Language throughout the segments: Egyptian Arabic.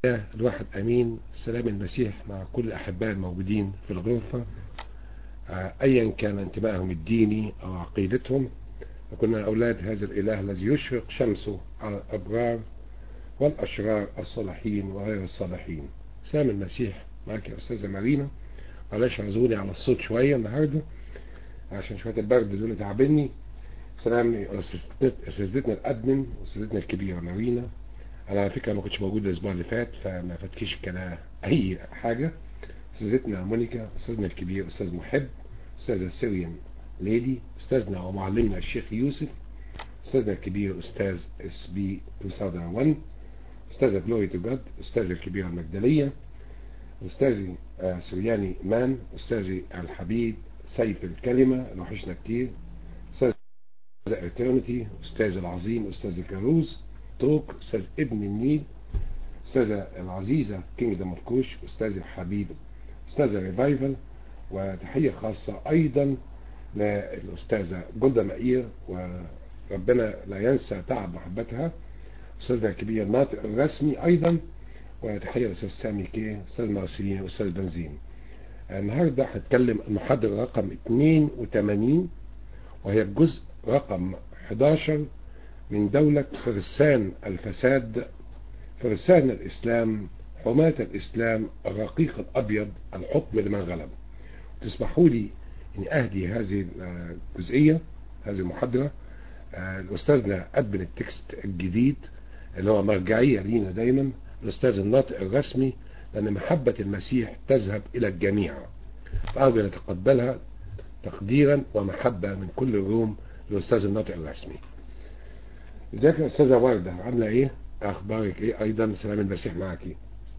الواحد أمين سلام المسيح مع كل الأحباء الموجودين في الغرفة أيا كان انتمائهم الديني أو عقيدتهم وكنا أولاد هذا الإله الذي يشرق شمسه على الأبرار والأشرار الصالحين وغير الصالحين سلام المسيح معك يا أستاذة مارينا معلش اعذروني على الصوت شوية النهاردة عشان شوية البرد دول تعبني سلام أستاذتنا الأدمن وأستاذتنا الكبيرة مارينا انا على فكره ما كنتش موجود الاسبوع اللي فات فما فاتكيش كلام اي حاجه استاذتنا مونيكا استاذنا الكبير استاذ محب استاذه سيريان ليدي استاذنا ومعلمنا الشيخ يوسف استاذنا الكبير استاذ اس بي 2001 استاذه جلوري تو جاد استاذه الكبيره المجدليه استاذي آه سرياني مان استاذي الحبيب سيف الكلمه اللي وحشنا كتير استاذ اترنتي استاذ العظيم استاذ الكاروز طوق استاذ ابن النيل استاذة العزيزة كينجدم اوف كوش استاذ الحبيب استاذة ريفايفل وتحية خاصة ايضا للاستاذة جولدا مائير وربنا لا ينسى تعب محبتها استاذنا الكبير الناطق الرسمي ايضا وتحية للاستاذ سامي كي استاذ مارسيلين واستاذ بنزين النهاردة هتكلم المحاضرة رقم 82 وهي الجزء رقم 11 من دولة فرسان الفساد فرسان الإسلام حماة الإسلام الرقيق الأبيض الحكم لمن غلب تسمحوا لي أن أهدي هذه الجزئية هذه المحاضرة لأستاذنا أدمن التكست الجديد اللي هو مرجعية لينا دايما الأستاذ الناطق الرسمي لأن محبة المسيح تذهب إلى الجميع فأرجو أن نتقبلها تقديرا ومحبة من كل الروم للأستاذ الناطق الرسمي ازيك يا استاذه ورده عامله ايه اخبارك ايه ايضا سلام المسيح معاكي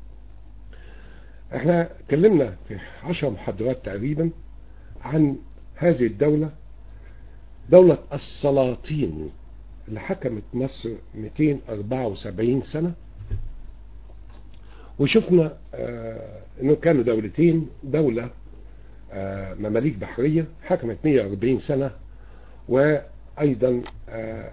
احنا اتكلمنا في عشر محاضرات تقريبا عن هذه الدولة دولة السلاطين اللي حكمت مصر 274 سنة وشفنا اه انه كانوا دولتين دولة اه مماليك بحرية حكمت 140 سنة وايضا اه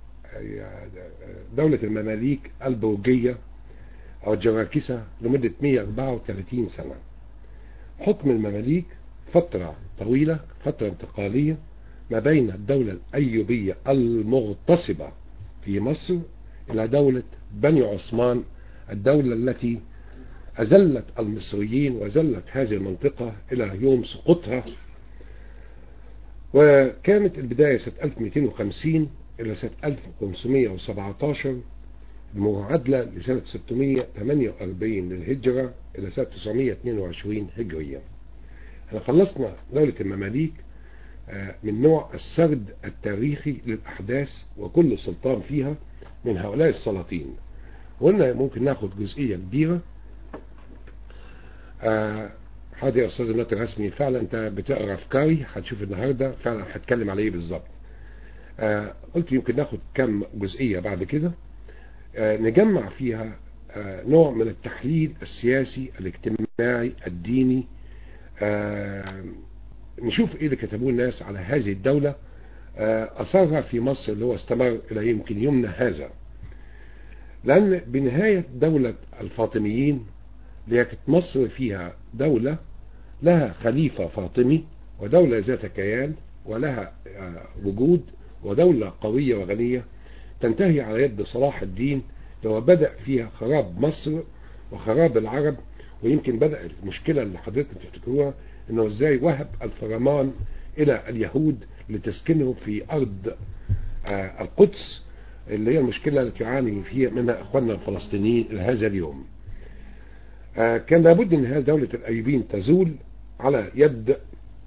دولة المماليك البرجية أو الجراكسة لمدة 134 سنة حكم المماليك فترة طويلة فترة انتقالية ما بين الدولة الأيوبية المغتصبة في مصر إلى دولة بني عثمان الدولة التي أزلت المصريين وأزلت هذه المنطقة إلى يوم سقوطها وكانت البداية سنة 1250 إلى سنة 1517 المعادلة لسنة 648 للهجرة إلى سنة 922 هجرية احنا خلصنا دولة المماليك من نوع السرد التاريخي للأحداث وكل سلطان فيها من هؤلاء السلاطين وقلنا ممكن ناخد جزئية كبيرة حاضر يا أستاذ الناطق الرسمي فعلا أنت بتقرأ أفكاري هتشوف النهاردة فعلا هتكلم عليه بالظبط آه قلت يمكن ناخد كم جزئية بعد كده آه نجمع فيها آه نوع من التحليل السياسي الاجتماعي الديني نشوف ايه اللي كتبوه الناس على هذه الدولة اثرها في مصر اللي هو استمر الى يمكن يومنا هذا لان بنهاية دولة الفاطميين اللي كانت مصر فيها دولة لها خليفة فاطمي ودولة ذات كيان ولها وجود ودولة قوية وغنية تنتهي على يد صلاح الدين لو بدأ فيها خراب مصر وخراب العرب ويمكن بدأ المشكلة اللي حضرتك تفتكروها انه ازاي وهب الفرمان الى اليهود لتسكنهم في ارض آه القدس اللي هي المشكلة التي يعاني فيها منها اخواننا الفلسطينيين الى هذا اليوم آه كان لابد ان هذه دولة الايوبيين تزول على يد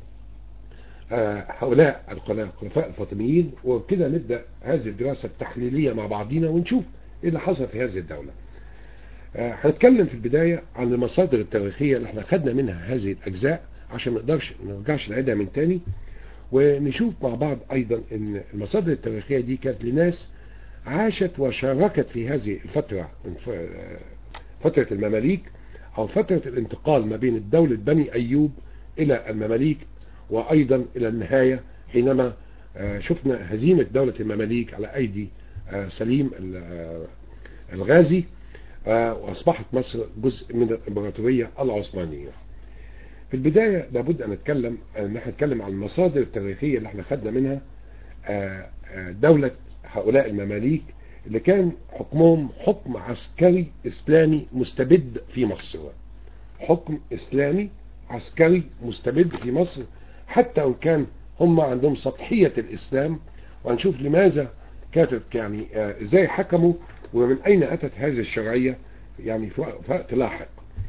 هؤلاء الخلفاء الفاطميين وكده نبدأ هذه الدراسة التحليلية مع بعضنا ونشوف ايه اللي حصل في هذه الدولة هنتكلم في البداية عن المصادر التاريخية اللي احنا خدنا منها هذه الأجزاء عشان ما نقدرش ما نرجعش نعيدها من تاني ونشوف مع بعض أيضا ان المصادر التاريخية دي كانت لناس عاشت وشاركت في هذه الفترة من فترة المماليك أو فترة الانتقال ما بين الدولة بني أيوب إلى المماليك وأيضا إلى النهاية حينما شفنا هزيمة دولة المماليك على أيدي سليم الغازي وأصبحت مصر جزء من الإمبراطورية العثمانية في البداية لابد أن نتكلم أن احنا نتكلم عن المصادر التاريخية اللي احنا خدنا منها دولة هؤلاء المماليك اللي كان حكمهم حكم عسكري إسلامي مستبد في مصر حكم إسلامي عسكري مستبد في مصر حتى وإن كان هم عندهم سطحية الإسلام وهنشوف لماذا كانت يعني ازاي حكموا ومن أين أتت هذه الشرعية يعني في وقت لاحق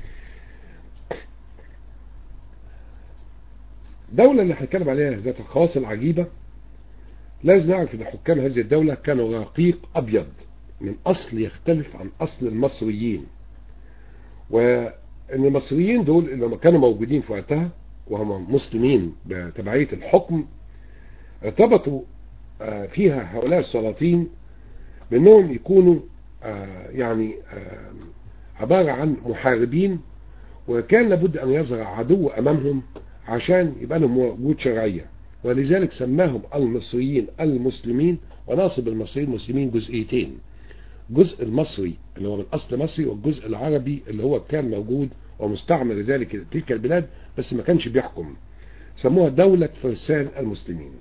الدولة اللي هنتكلم عليها ذات الخواص العجيبة لازم نعرف ان حكام هذه الدولة كانوا رقيق ابيض من اصل يختلف عن اصل المصريين وان المصريين دول اللي كانوا موجودين في وقتها وهم مسلمين بتبعية الحكم ارتبطوا فيها هؤلاء السلاطين بانهم يكونوا يعني عبارة عن محاربين وكان لابد ان يظهر عدو امامهم عشان يبقى لهم وجود شرعية ولذلك سماهم المصريين المسلمين وناصب المصريين المسلمين جزئيتين جزء المصري اللي هو من اصل مصري والجزء العربي اللي هو كان موجود ومستعمر لذلك تلك البلاد بس ما كانش بيحكم سموها دولة فرسان المسلمين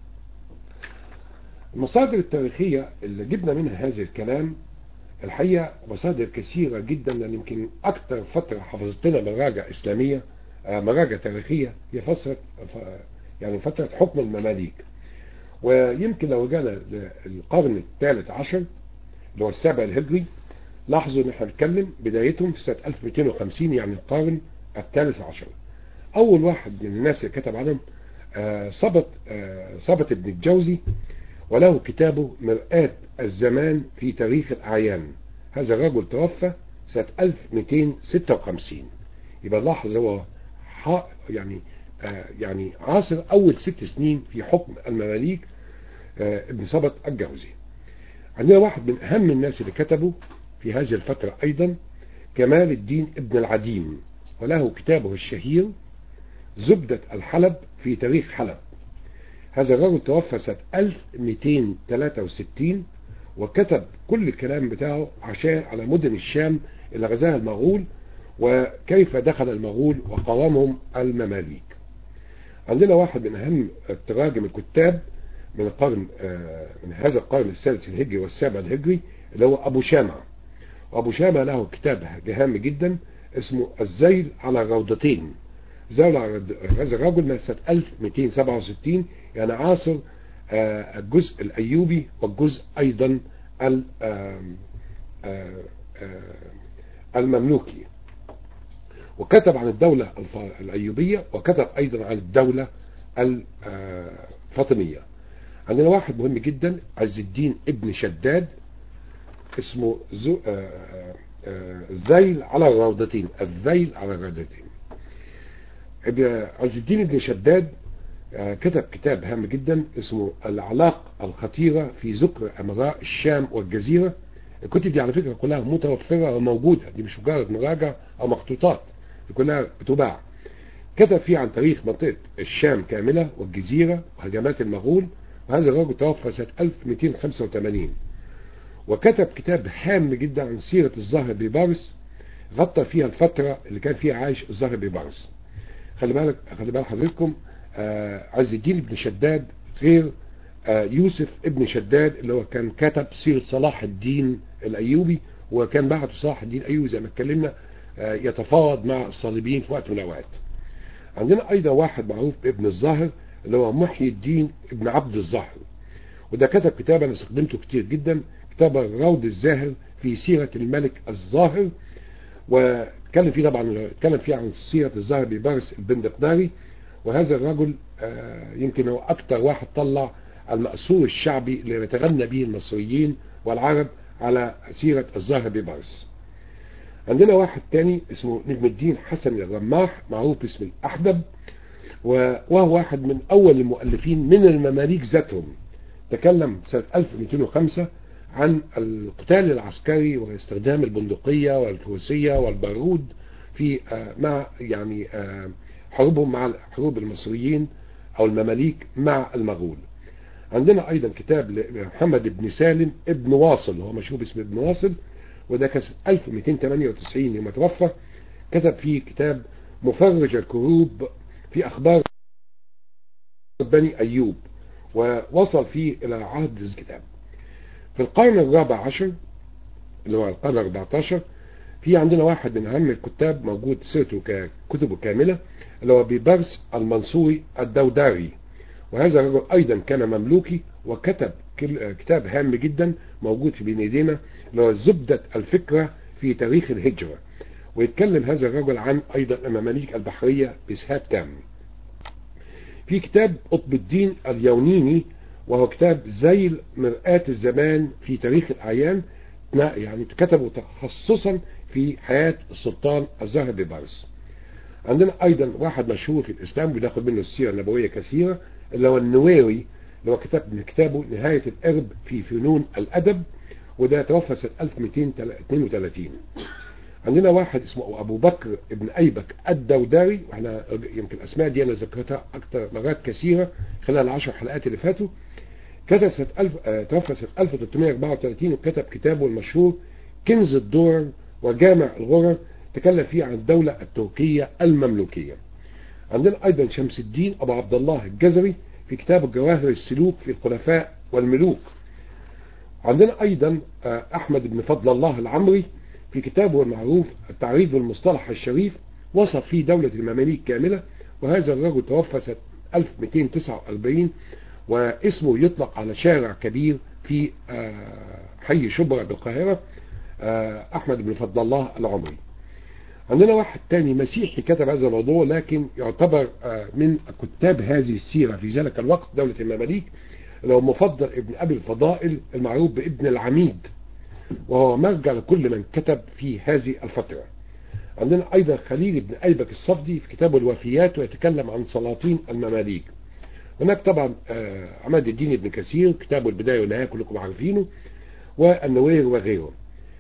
المصادر التاريخية اللي جبنا منها هذا الكلام الحقيقة مصادر كثيرة جدا لأن يمكن أكثر فترة حفظت لنا مراجع إسلامية مراجع تاريخية هي فترة يعني فترة حكم المماليك ويمكن لو رجعنا للقرن الثالث عشر اللي هو السابع الهجري لاحظوا ان احنا بنتكلم بدايتهم في سنة 1250 يعني القرن الثالث عشر اول واحد من الناس اللي كتب عنهم آه صبت آه صبت ابن الجوزي وله كتابه مرآة الزمان في تاريخ الأعيان هذا الرجل توفى سنة 1256 يبقى لاحظ هو يعني آه يعني عاصر أول ست سنين في حكم المماليك ابن صبت الجوزي عندنا واحد من أهم الناس اللي كتبوا في هذه الفترة أيضا كمال الدين ابن العديم وله كتابه الشهير زبدة الحلب في تاريخ حلب هذا الرجل توفى سنة 1263 وكتب كل الكلام بتاعه عشان على مدن الشام اللي غزاها المغول وكيف دخل المغول وقاومهم المماليك عندنا واحد من أهم التراجم الكتاب من القرن من هذا القرن السادس الهجري والسابع الهجري اللي هو أبو شامع وأبو شامع له كتاب هام جدا اسمه الزيل على روضتين زيل على هذا الرجل من سنة 1267 يعني عاصر الجزء الأيوبي والجزء أيضا المملوكي وكتب عن الدولة الأيوبية وكتب أيضا عن الدولة الفاطمية عندنا واحد مهم جدا عز الدين ابن شداد اسمه زو الذيل على الروضتين الذيل على الروضتين عز الدين ابن شداد كتب كتاب هام جدا اسمه العلاق الخطيرة في ذكر أمراء الشام والجزيرة الكتب دي على فكرة كلها متوفرة وموجودة دي مش مجرد مراجع أو مخطوطات دي كلها بتباع كتب فيه عن تاريخ منطقة الشام كاملة والجزيرة وهجمات المغول وهذا الرجل توفى سنة 1285 وكتب كتاب هام جدا عن سيرة الظاهر بيبارس غطى فيها الفترة اللي كان فيها عايش الظاهر بيبارس خلي بالك خلي بالك حضرتكم آه عز الدين بن شداد غير آه يوسف ابن شداد اللي هو كان كتب سيرة صلاح الدين الأيوبي وكان بعته صلاح الدين الأيوبي زي ما اتكلمنا آه يتفاوض مع الصليبيين في وقت من الأوقات عندنا أيضا واحد معروف بابن الظاهر اللي هو محيي الدين ابن عبد الظاهر وده كتب كتاب أنا استخدمته كتير جدا كتاب الروض الزاهر في سيرة الملك الظاهر واتكلم فيه طبعا اتكلم فيه عن سيرة الظاهر ببارس البندقداري وهذا الرجل يمكن هو أكتر واحد طلع المأثور الشعبي اللي يتغنى به المصريين والعرب على سيرة الظاهر ببارس عندنا واحد تاني اسمه نجم الدين حسن الرماح معروف باسم الأحدب وهو واحد من أول المؤلفين من المماليك ذاتهم تكلم سنة 1205 عن القتال العسكري واستخدام البندقية والفروسية والبارود في مع يعني حروبهم مع حروب المصريين أو المماليك مع المغول عندنا أيضا كتاب لمحمد بن سالم ابن واصل هو مشهور باسم ابن واصل وده كان 1298 يوم توفى كتب فيه كتاب مفرج الكروب في أخبار بني أيوب ووصل فيه إلى عهد الكتاب في القرن الرابع عشر اللي هو القرن 14 في عندنا واحد من أهم الكتاب موجود سيرته ككتبه كاملة اللي هو بيبرس المنصوري الدوداري وهذا الرجل أيضا كان مملوكي وكتب كتاب هام جدا موجود في بين ايدينا اللي هو زبدة الفكرة في تاريخ الهجرة ويتكلم هذا الرجل عن أيضا المماليك البحرية بإسهاب تام في كتاب قطب الدين اليونيني وهو كتاب زيل مرآة الزمان في تاريخ الأعيان يعني كتبه تخصصا في حياة السلطان الزهر ببارس عندنا أيضا واحد مشهور في الإسلام بناخد منه السيرة النبوية كثيرة اللي هو النويري اللي هو كتاب من كتابه نهاية الأرب في فنون الأدب وده توفى سنة 1232 عندنا واحد اسمه أبو بكر ابن أيبك الدوداري واحنا يمكن الأسماء دي أنا ذكرتها أكثر مرات كثيرة خلال العشر حلقات اللي فاتوا كتب سنة ألف آه توفى سنة 1334 وكتب كتابه المشهور كنز الدور وجامع الغرر تكلم فيه عن الدولة التركية المملوكية عندنا أيضا شمس الدين أبو عبد الله الجزري في كتاب جواهر السلوك في الخلفاء والملوك عندنا أيضا آه أحمد بن فضل الله العمري في كتابه المعروف التعريف بالمصطلح الشريف وصف فيه دولة المماليك كاملة وهذا الرجل توفى سنة 1249 واسمه يطلق على شارع كبير في حي شبرا بالقاهرة أحمد بن فضل الله العمري عندنا واحد تاني مسيحي كتب هذا الموضوع لكن يعتبر من كتاب هذه السيرة في ذلك الوقت دولة المماليك اللي هو مفضل ابن أبي الفضائل المعروف بابن العميد وهو مرجع لكل من كتب في هذه الفترة عندنا أيضا خليل بن أيبك الصفدي في كتابه الوفيات ويتكلم عن سلاطين المماليك هناك طبعا عماد الدين ابن كثير كتابه البداية والنهاية كلكم عارفينه والنوير وغيره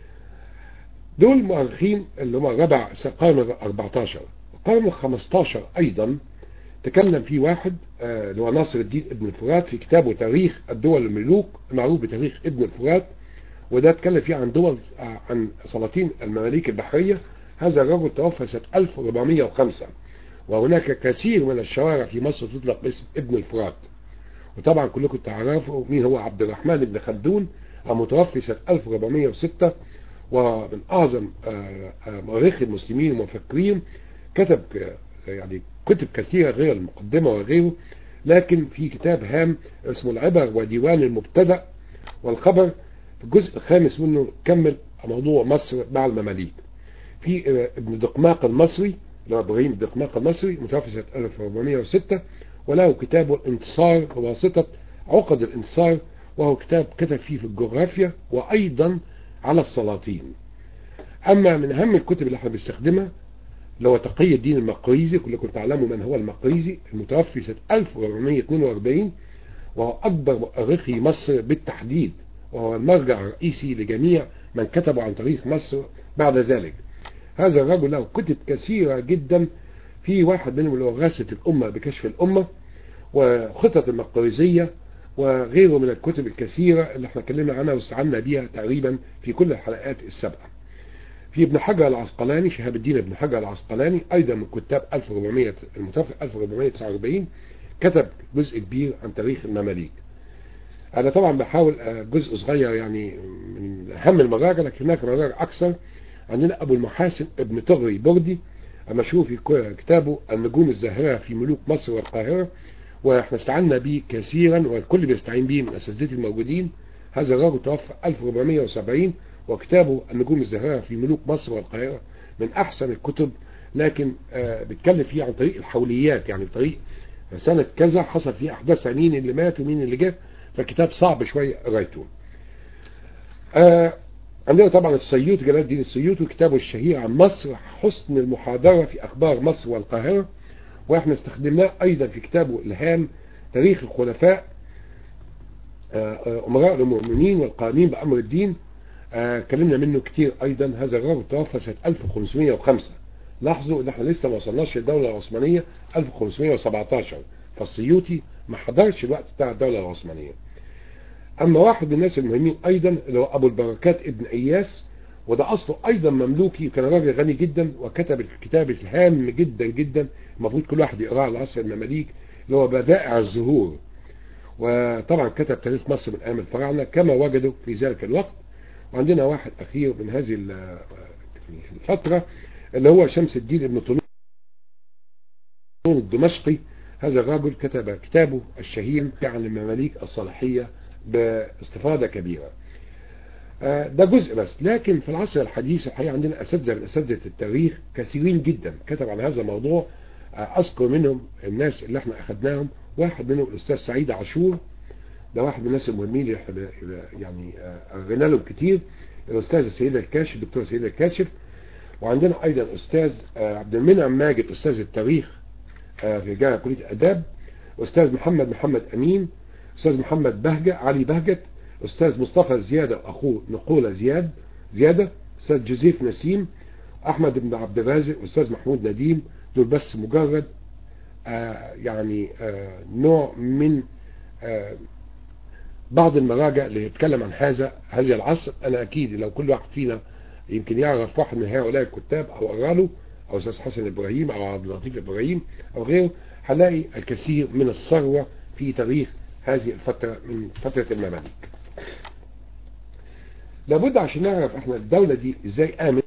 دول مؤرخين اللي هم ربع القرن 14 القرن 15 أيضا تكلم فيه واحد اللي هو ناصر الدين ابن الفرات في كتابه تاريخ الدول الملوك المعروف بتاريخ ابن الفرات وده اتكلم فيه عن دول عن سلاطين المماليك البحرية هذا الرجل توفى سنة 1405 وهناك كثير من الشوارع في مصر تطلق باسم ابن الفرات وطبعا كلكم تعرفوا مين هو عبد الرحمن بن خلدون المتوفي سنة 1406 ومن أعظم مؤرخي المسلمين ومفكرين كتب يعني كتب كثيرة غير المقدمة وغيره لكن في كتاب هام اسمه العبر وديوان المبتدأ والخبر في الجزء الخامس منه كمل موضوع مصر مع المماليك في ابن دقماق المصري اللي هو ابراهيم دقماق المصري متوفى سنة 1406 وله كتابه الانتصار بواسطة عقد الانتصار وهو كتاب كتب فيه في الجغرافيا وأيضا على السلاطين أما من أهم الكتب اللي احنا بنستخدمها اللي هو تقي الدين المقريزي كلكم تعلموا من هو المقريزي المتوفي سنة 1442 وهو أكبر مؤرخي مصر بالتحديد وهو المرجع الرئيسي لجميع من كتبوا عن تاريخ مصر بعد ذلك هذا الرجل له كتب كثيرة جدا في واحد منهم اللي هو غاسة الأمة بكشف الأمة وخطط المقريزية وغيره من الكتب الكثيرة اللي احنا اتكلمنا عنها واستعنا بيها تقريبا في كل الحلقات السابقة في ابن حجر العسقلاني شهاب الدين ابن حجر العسقلاني أيضا من كتاب 1400 المتوفى 1449 كتب جزء كبير عن تاريخ المماليك أنا طبعا بحاول جزء صغير يعني من أهم المراجع لكن هناك مراجع أكثر عندنا أبو المحاسن ابن طغري بردي مشهور في كتابه النجوم الزاهرة في ملوك مصر والقاهرة واحنا استعنا به كثيرا والكل بيستعين به من اساتذتي الموجودين هذا الرجل توفى 1470 وكتابه النجوم الزاهرة في ملوك مصر والقاهرة من احسن الكتب لكن آه بيتكلم فيه عن طريق الحوليات يعني طريق سنة كذا حصل فيه احداث مين اللي مات ومين اللي جه فالكتاب صعب شوية قرايته آه عندنا طبعا السيوط جلال الدين السيوطي وكتابه الشهير عن مصر حسن المحاضرة في اخبار مصر والقاهرة واحنا استخدمناه ايضا في كتابه الهام تاريخ الخلفاء امراء المؤمنين والقائمين بامر الدين كلمنا منه كتير ايضا هذا الرجل توفى سنة 1505 لاحظوا ان احنا لسه ما وصلناش للدولة العثمانية 1517 فالسيوطي ما حضرش الوقت بتاع الدولة العثمانية اما واحد من الناس المهمين ايضا اللي هو ابو البركات ابن اياس وده اصله ايضا مملوكي وكان راجل غني جدا وكتب الكتاب الهام جدا جدا المفروض كل واحد يقراه على عصر المماليك اللي هو بدائع الزهور وطبعا كتب تاريخ مصر من ايام الفراعنه كما وجدوا في ذلك الوقت وعندنا واحد اخير من هذه الفتره اللي هو شمس الدين ابن طولون الدمشقي هذا الرجل كتب كتابه الشهير عن المماليك الصالحيه باستفاضه كبيره ده جزء بس لكن في العصر الحديث الحقيقه عندنا اساتذه من اساتذه التاريخ كثيرين جدا كتب عن هذا الموضوع اذكر منهم الناس اللي احنا اخذناهم واحد منهم الاستاذ سعيد عاشور ده واحد من الناس المهمين اللي احنا يعني قرينا لهم كتير الاستاذ السيدة الكاشف الدكتور سيدة الكاشف وعندنا ايضا استاذ عبد المنعم ماجد استاذ التاريخ في جامعه كليه الاداب استاذ محمد محمد امين استاذ محمد بهجة علي بهجت استاذ مصطفى زيادة واخوه نقولة زياد زيادة استاذ جوزيف نسيم احمد بن عبد الرازق استاذ محمود نديم دول بس مجرد آه يعني آه نوع من آه بعض المراجع اللي يتكلم عن هذا هذا العصر انا اكيد لو كل واحد فينا يمكن يعرف واحد من هؤلاء الكتاب او قرا له او استاذ حسن ابراهيم او عبد اللطيف ابراهيم او غيره هنلاقي الكثير من الثروه في تاريخ هذه الفتره من فتره المماليك. لابد عشان نعرف احنا الدوله دي ازاي قامت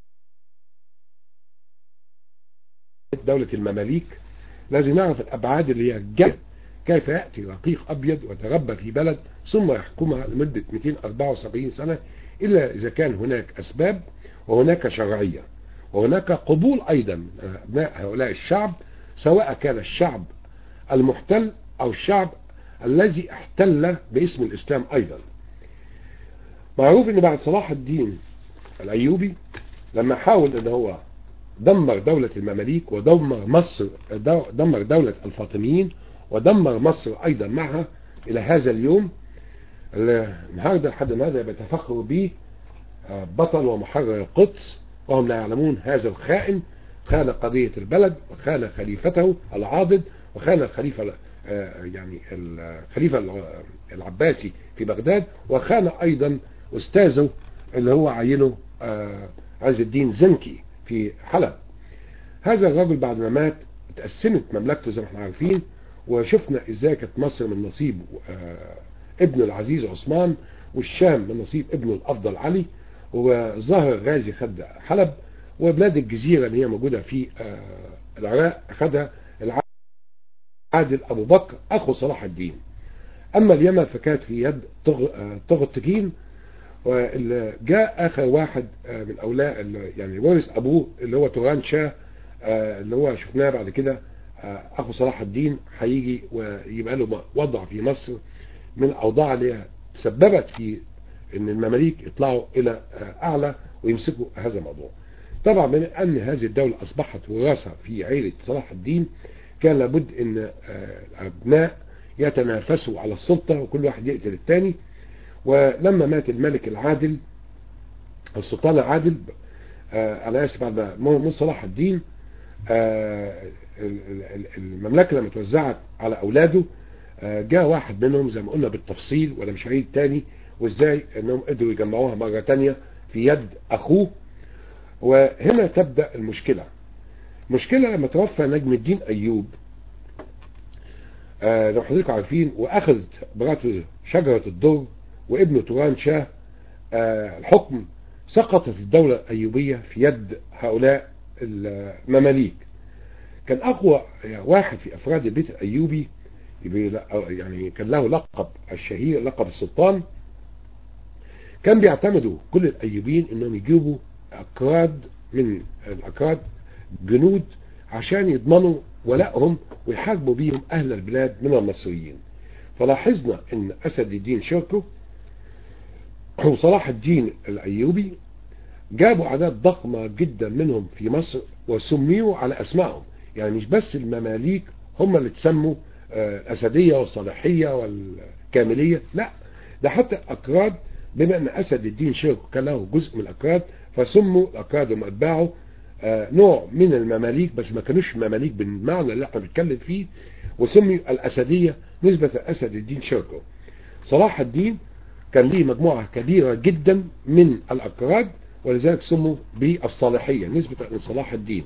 دولة المماليك لازم نعرف الأبعاد اللي هي الجد كيف يأتي رقيق أبيض وتربى في بلد ثم يحكمها لمدة 274 سنة إلا إذا كان هناك أسباب وهناك شرعية وهناك قبول أيضا من أبناء هؤلاء الشعب سواء كان الشعب المحتل أو الشعب الذي احتل باسم الإسلام أيضا معروف أن بعد صلاح الدين الأيوبي لما حاول أن هو دمر دولة المماليك ودمر مصر دمر دولة الفاطميين ودمر مصر أيضا معها إلى هذا اليوم النهاردة لحد النهاردة بيتفخروا به بطل ومحرر القدس وهم لا يعلمون هذا الخائن خان قضية البلد وخان خليفته العاضد وخان الخليفة يعني الخليفة العباسي في بغداد وخان أيضا أستاذه اللي هو عينه عز الدين زنكي في حلب هذا الرجل بعد ما مات اتقسمت مملكته زي ما احنا عارفين وشفنا ازاي كانت مصر من نصيب ابنه العزيز عثمان والشام من نصيب ابنه الافضل علي وظهر الغازي خد حلب وبلاد الجزيرة اللي هي موجودة في العراق اخذها العادل ابو بكر اخو صلاح الدين اما اليمن فكانت في يد طغطقين واللي جاء اخر واحد من اولاد يعني ورث ابوه اللي هو توران شاه اللي هو شفناه بعد كده اخو صلاح الدين هيجي ويبقى له وضع في مصر من الاوضاع اللي تسببت في ان المماليك يطلعوا الى اعلى ويمسكوا هذا الموضوع طبعا بما ان هذه الدولة اصبحت وراثة في عيلة صلاح الدين كان لابد ان الابناء يتنافسوا على السلطة وكل واحد يقتل الثاني ولما مات الملك العادل السلطان العادل آه انا اسف بعد موت صلاح الدين آه المملكه لما توزعت على اولاده آه جاء واحد منهم زي ما قلنا بالتفصيل ولا مش هعيد تاني وازاي انهم قدروا يجمعوها مره تانية في يد اخوه وهنا تبدا المشكله المشكله لما توفى نجم الدين ايوب زي ما حضرتك عارفين واخذت مراته شجره الدر وابنه توران شاه الحكم سقطت الدولة الأيوبية في يد هؤلاء المماليك كان أقوى واحد في أفراد البيت الأيوبي يعني كان له لقب الشهير لقب السلطان كان بيعتمدوا كل الأيوبيين أنهم يجيبوا أكراد من الأكراد جنود عشان يضمنوا ولائهم ويحاربوا بيهم أهل البلاد من المصريين فلاحظنا أن أسد الدين شركه وصلاح الدين الأيوبي جابوا أعداد ضخمة جدا منهم في مصر وسميوا على أسمائهم يعني مش بس المماليك هم اللي تسموا الأسدية والصالحية والكاملية لا ده حتى الأكراد بما أن أسد الدين شركه كان له جزء من الأكراد فسموا الأكراد وما أتباعه نوع من المماليك بس ما كانوش مماليك بالمعنى اللي احنا بنتكلم فيه وسموا الأسدية نسبة أسد الدين شركه صلاح الدين كان ليه مجموعة كبيرة جدا من الأكراد ولذلك سموا بالصالحية نسبة لصلاح الدين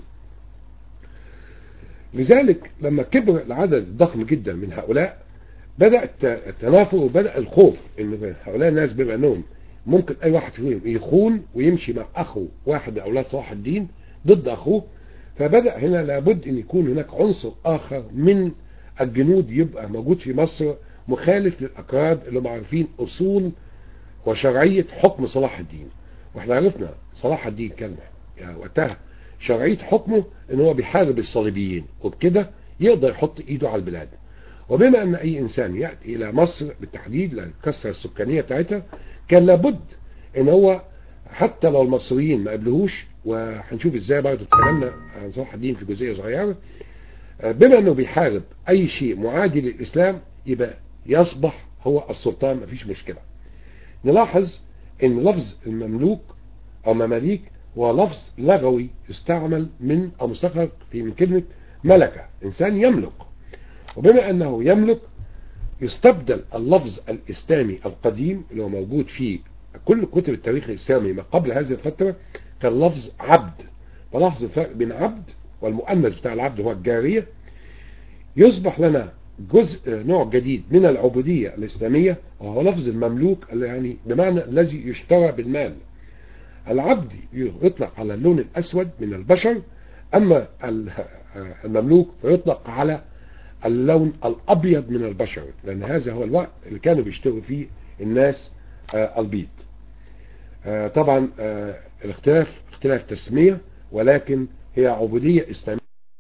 لذلك لما كبر العدد الضخم جدا من هؤلاء بدأ التنافر وبدأ الخوف ان هؤلاء الناس بما انهم ممكن اي واحد فيهم يخون ويمشي مع اخو واحد من اولاد صلاح الدين ضد اخوه فبدأ هنا لابد ان يكون هناك عنصر اخر من الجنود يبقى موجود في مصر مخالف للاكراد اللي معرفين اصول وشرعية حكم صلاح الدين واحنا عرفنا صلاح الدين كان يعني وقتها شرعية حكمه ان هو بيحارب الصليبيين وبكده يقدر يحط ايده على البلاد وبما ان اي انسان يأتي الى مصر بالتحديد للكسرة السكانية بتاعتها كان لابد ان هو حتى لو المصريين ما قبلهوش وهنشوف ازاي برضه اتكلمنا عن صلاح الدين في جزئية صغيرة بما انه بيحارب اي شيء معادي للاسلام يبقى يصبح هو السلطان مفيش مشكلة نلاحظ ان لفظ المملوك او مماليك هو لفظ لغوي يستعمل من او مستخرج في من كلمة ملكة انسان يملك وبما انه يملك يستبدل اللفظ الاسلامي القديم اللي هو موجود في كل كتب التاريخ الاسلامي ما قبل هذه الفترة كان لفظ عبد فلاحظ الفرق بين عبد والمؤنث بتاع العبد هو الجارية يصبح لنا جزء نوع جديد من العبودية الإسلامية وهو لفظ المملوك يعني بمعنى الذي يشترى بالمال العبد يطلق على اللون الأسود من البشر أما المملوك فيطلق على اللون الأبيض من البشر لأن هذا هو الوقت اللي كانوا بيشتروا فيه الناس البيض طبعا الاختلاف اختلاف تسمية ولكن هي عبودية إسلامية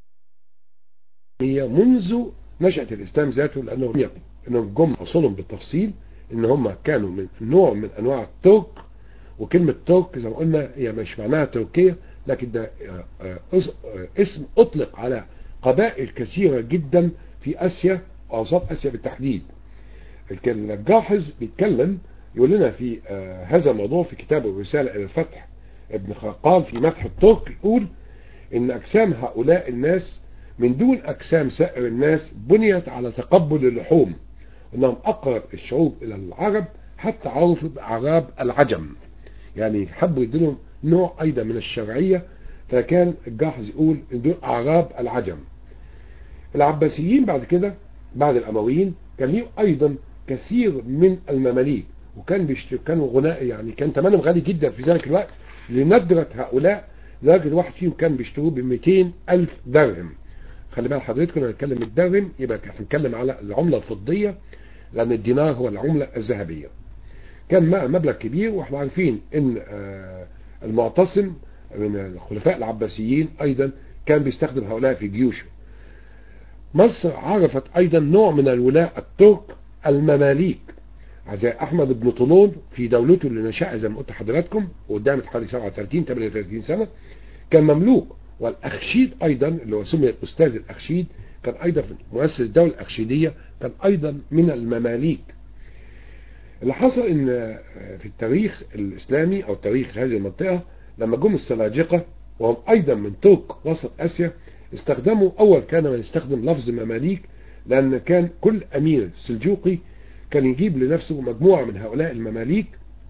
منذ نشأة الإسلام ذاته لأنهم أنهم جم أصولهم بالتفصيل إن هم كانوا من نوع من أنواع الترك وكلمة ترك زي ما قلنا هي مش معناها تركيا لكن ده اسم أطلق على قبائل كثيرة جدا في آسيا وأوسط آسيا بالتحديد الجاحظ بيتكلم يقول لنا في هذا الموضوع في كتابه الرسالة إلى الفتح ابن خلقال في مدح الترك يقول إن أجسام هؤلاء الناس من دون أجسام سائر الناس بنيت على تقبل اللحوم انهم اقرب الشعوب الى العرب حتى عرفوا باعراب العجم يعني حبوا يديلهم نوع ايضا من الشرعية فكان الجاحظ يقول ان دول اعراب العجم العباسيين بعد كده بعد الامويين كان ليهم ايضا كثير من المماليك وكان بيشتروا كانوا غناء يعني كان ثمنهم غالي جدا في ذلك الوقت لندرة هؤلاء لدرجة الواحد فيهم كان بيشتروه ب 200 ألف درهم خلي بال حضرتك لما نتكلم الدرهم يبقى هنتكلم على العملة الفضية لأن الدينار هو العملة الذهبية كان مبلغ كبير واحنا عارفين ان المعتصم من الخلفاء العباسيين ايضا كان بيستخدم هؤلاء في جيوشه مصر عرفت ايضا نوع من الولاء الترك المماليك زي احمد بن طولون في دولته اللي نشأ زي ما قلت لحضراتكم وقدامت حوالي 37 38 سنة كان مملوك والاخشيد ايضا اللي هو سمي الاستاذ الاخشيد كان ايضا مؤسس الدولة الاخشيدية كان ايضا من المماليك اللي حصل ان في التاريخ الاسلامي او تاريخ هذه المنطقة لما جم السلاجقة وهم ايضا من ترك وسط اسيا استخدموا اول كان من يستخدم لفظ مماليك لان كان كل امير سلجوقي كان يجيب لنفسه مجموعة من هؤلاء المماليك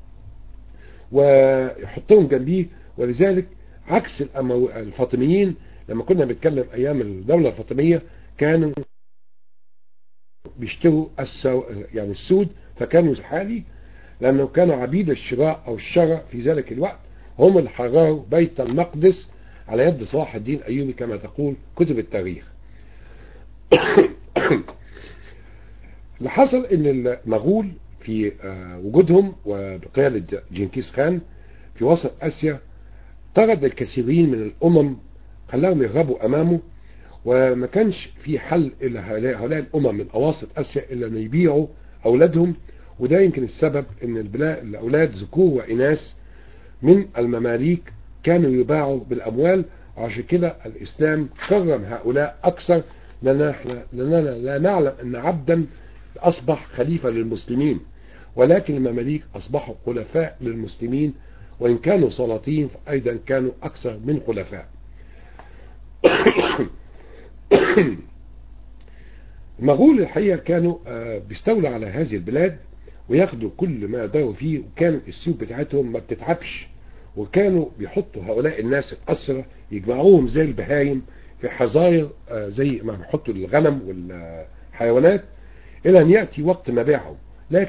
ويحطهم جنبيه ولذلك عكس الفاطميين لما كنا بنتكلم ايام الدولة الفاطمية كانوا بيشتروا السو... يعني السود فكانوا حالي لانه كانوا عبيد الشراء او الشراء في ذلك الوقت هم اللي حرروا بيت المقدس على يد صلاح الدين ايوبي كما تقول كتب التاريخ اللي حصل ان المغول في وجودهم وبقيادة جنكيز خان في وسط اسيا طرد الكثيرين من الامم خلاهم يهربوا امامه وما كانش في حل الا هؤلاء الامم من اواسط اسيا الا ان يبيعوا اولادهم وده يمكن السبب ان الاولاد ذكور واناث من المماليك كانوا يباعوا بالاموال وعشان كده الاسلام كرم هؤلاء اكثر لاننا لاننا لا نعلم ان عبدا اصبح خليفة للمسلمين ولكن المماليك اصبحوا خلفاء للمسلمين وان كانوا سلاطين فايضا كانوا اكثر من خلفاء المغول الحقيقة كانوا بيستولوا على هذه البلاد وياخدوا كل ما يقدروا فيه وكانت السيوف بتاعتهم ما بتتعبش وكانوا بيحطوا هؤلاء الناس الأسرة يجمعوهم زي البهايم في حظاير زي ما بيحطوا الغنم والحيوانات إلى أن يأتي وقت مبيعهم لكن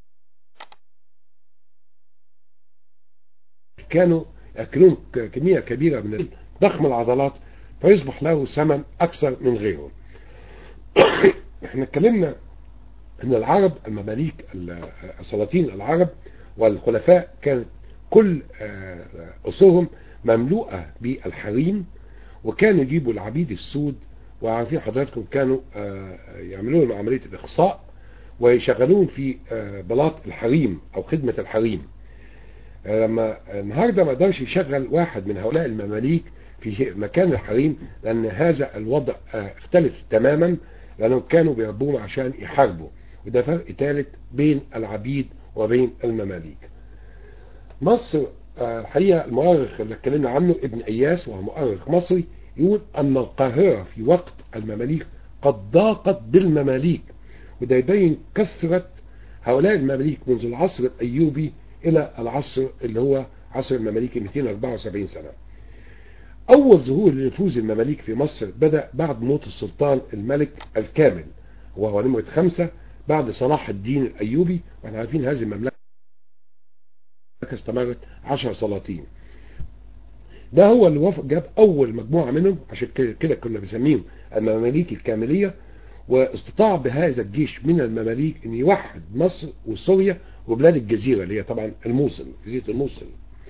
كانوا يأكلون كمية كبيرة من ضخم العضلات فيصبح له ثمن أكثر من غيره احنا اتكلمنا ان العرب المماليك السلاطين العرب والخلفاء كانت كل أسرهم مملوءة بالحريم وكانوا يجيبوا العبيد السود وعارفين حضراتكم كانوا يعملوا لهم عملية الإخصاء ويشغلون في بلاط الحريم أو خدمة الحريم لما النهاردة ما قدرش يشغل واحد من هؤلاء المماليك في مكان الحريم لأن هذا الوضع اختلف تماما لأنهم كانوا بيربوهم عشان يحاربوا وده فرق ثالث بين العبيد وبين المماليك مصر الحقيقة المؤرخ اللي اتكلمنا عنه ابن اياس وهو مؤرخ مصري يقول ان القاهرة في وقت المماليك قد ضاقت بالمماليك وده يبين كثرة هؤلاء المماليك منذ العصر الايوبي الى العصر اللي هو عصر المماليك 274 سنة اول ظهور لنفوذ المماليك في مصر بدأ بعد موت السلطان الملك الكامل وهو نمرة خمسة بعد صلاح الدين الايوبي واحنا عارفين هذه المملكة استمرت عشر سلاطين ده هو اللي وافق جاب اول مجموعة منهم عشان كده كنا بنسميهم المماليك الكاملية واستطاع بهذا الجيش من المماليك ان يوحد مصر وسوريا وبلاد الجزيرة اللي هي طبعا الموصل جزيرة الموصل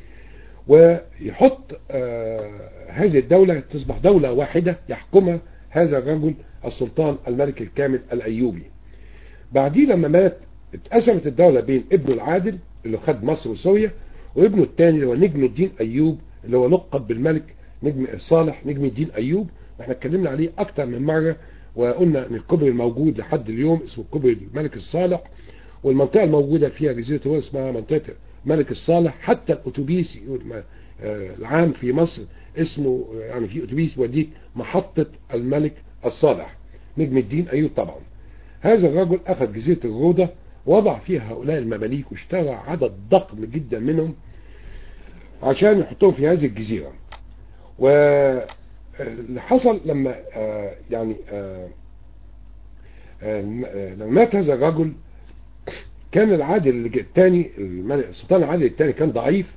ويحط آه هذه الدولة تصبح دولة واحدة يحكمها هذا الرجل السلطان الملك الكامل الايوبي بعدين لما مات اتقسمت الدولة بين ابنه العادل اللي خد مصر وسوريا وابنه الثاني اللي هو نجم الدين ايوب اللي هو لقب بالملك نجم صالح نجم الدين ايوب واحنا اتكلمنا عليه اكتر من مرة وقلنا ان الكوبري الموجود لحد اليوم اسمه كوبري الملك الصالح والمنطقة الموجودة فيها جزيرة هو اسمها منطقة ملك الصالح حتى الاتوبيس العام في مصر اسمه يعني في اتوبيس يوديك محطة الملك الصالح نجم الدين ايوب طبعا هذا الرجل اخذ جزيرة الروضة وضع فيها هؤلاء المماليك واشترى عدد ضخم جدا منهم عشان يحطوهم في هذه الجزيرة واللي حصل لما آه يعني آه آه لما مات هذا الرجل كان العادل الثاني السلطان العادل الثاني كان ضعيف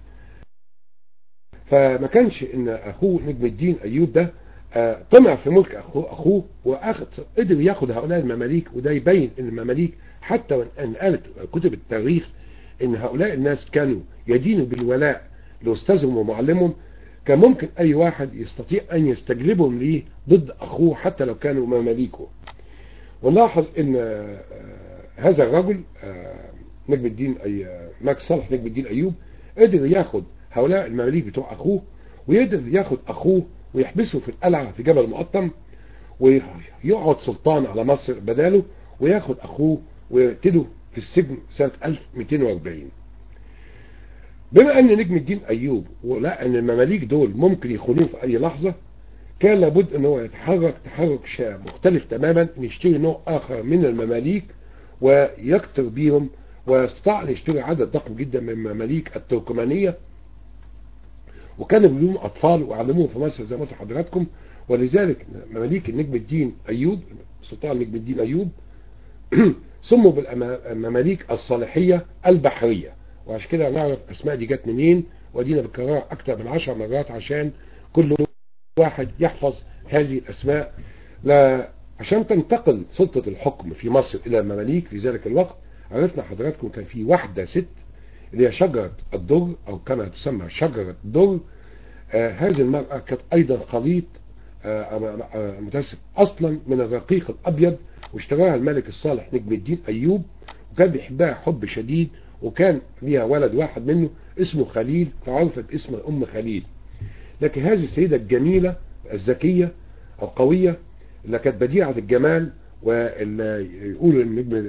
فما كانش ان اخوه نجم الدين ايوب ده طمع في ملك اخوه, أخوه واخذ قدر ياخد هؤلاء المماليك وده يبين ان المماليك حتى وان قالت كتب التاريخ ان هؤلاء الناس كانوا يدينوا بالولاء لاستاذهم ومعلمهم كان ممكن اي واحد يستطيع ان يستجلبهم ليه ضد اخوه حتى لو كانوا مماليكه ونلاحظ ان هذا الرجل نجم الدين أي ماك صالح نجم الدين ايوب قدر ياخد هؤلاء المماليك بتوع اخوه ويقدر ياخد اخوه ويحبسه في القلعة في جبل مقطم ويقعد سلطان على مصر بداله وياخد اخوه ويقتله في السجن سنة 1240 بما ان نجم الدين ايوب ولقى ان المماليك دول ممكن يخونوه في اي لحظة كان لابد ان هو يتحرك تحرك مختلف تماما ان يشتري نوع اخر من المماليك ويكتر بيهم واستطاع ان يشتري عدد ضخم جدا من المماليك التركمانية وكانوا بيقولوا اطفال وعلموهم في مصر زي ما قلت لحضراتكم ولذلك مماليك النجم الدين ايوب سلطان نجم الدين ايوب سموا بالمماليك الصالحية البحرية وعشان كده نعرف اسماء دي جت منين ودينا بكررها اكتر من عشر مرات عشان كل واحد يحفظ هذه الاسماء لا عشان تنتقل سلطة الحكم في مصر الى المماليك في ذلك الوقت عرفنا حضراتكم كان في واحدة ست اللي هي شجرة الدر او كما تسمى شجرة الدر آه هذه المرأة كانت ايضا خليط آه آه متاسف اصلا من الرقيق الابيض واشتراها الملك الصالح نجم الدين ايوب وكان بيحبها حب شديد وكان ليها ولد واحد منه اسمه خليل فعرفت باسم الام خليل لكن هذه السيدة الجميلة الذكية القوية اللي كانت بديعة الجمال واللي يقولوا النجم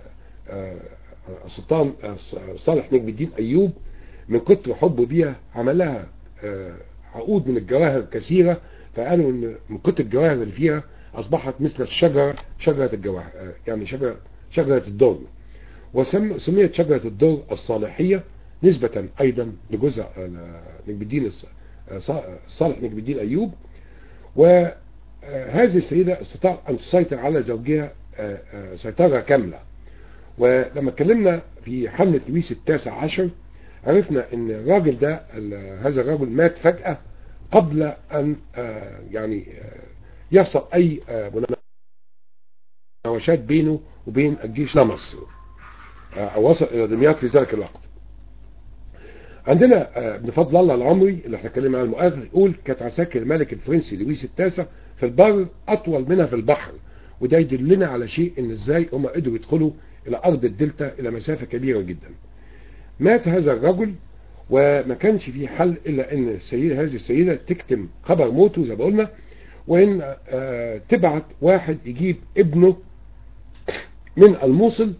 السلطان صالح نجم الدين ايوب من كتر حبه بيها عمل لها عقود من الجواهر كثيرة فقالوا ان من كتر الجواهر اللي فيها اصبحت مثل الشجرة شجرة الجواهر يعني شجرة شجرة الدر وسميت شجرة الدر الصالحية نسبة ايضا لجزء نجم الدين صالح نجم الدين ايوب وهذه السيدة استطاع ان تسيطر على زوجها سيطرة كاملة ولما اتكلمنا في حملة لويس التاسع عشر عرفنا ان الراجل ده هذا الرجل مات فجأة قبل ان يعني يحصل اي مناوشات بينه وبين الجيش لمصر او وصل الى دمياط في ذلك الوقت عندنا ابن فضل الله العمري اللي احنا اتكلمنا عنه المؤرخ يقول كانت عساكر الملك الفرنسي لويس التاسع في البر اطول منها في البحر وده يدلنا على شيء ان ازاي هم قدروا يدخلوا الى ارض الدلتا الى مسافة كبيرة جدا مات هذا الرجل وما كانش في حل الا ان السيدة هذه السيدة تكتم خبر موته زي ما قلنا وان آه تبعت واحد يجيب ابنه من الموصل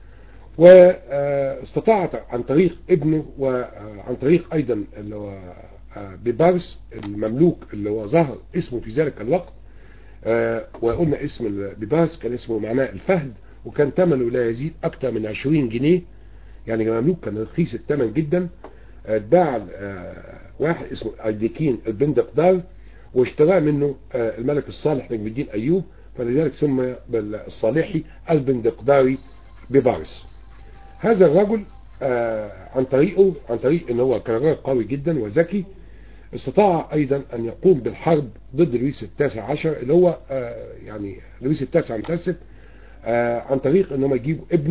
واستطاعت عن طريق ابنه وعن طريق ايضا اللي هو ببارس المملوك اللي هو ظهر اسمه في ذلك الوقت وقلنا اسم ببارس كان اسمه معناه الفهد وكان ثمنه لا يزيد اكثر من 20 جنيه يعني المملوك كان رخيص الثمن جدا اتباع واحد اسمه ايديكين البندقدار واشتراه منه الملك الصالح نجم الدين ايوب فلذلك سمي بالصالحي البندقداري ببارس هذا الرجل عن طريقه عن طريق ان هو كان رجل قوي جدا وذكي استطاع ايضا ان يقوم بالحرب ضد لويس التاسع عشر اللي هو يعني لويس التاسع متاسف عن طريق ان هم يجيبوا ابنه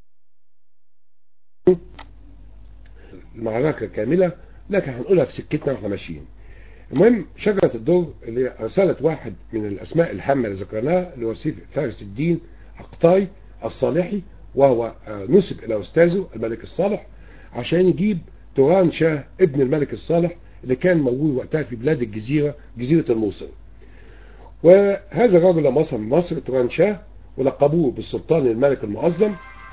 المعركة كاملة لكن هنقولها في سكتنا واحنا ماشيين المهم شجرة الدر اللي ارسلت واحد من الاسماء الهامة اللي ذكرناها اللي هو سيف فارس الدين عقطاي الصالحي وهو نسب الى استاذه الملك الصالح عشان يجيب توران شاه ابن الملك الصالح اللي كان موجود وقتها في بلاد الجزيرة جزيرة الموصل وهذا الرجل لما وصل من مصر توران شاه ولقبوه بالسلطان الملك المعظم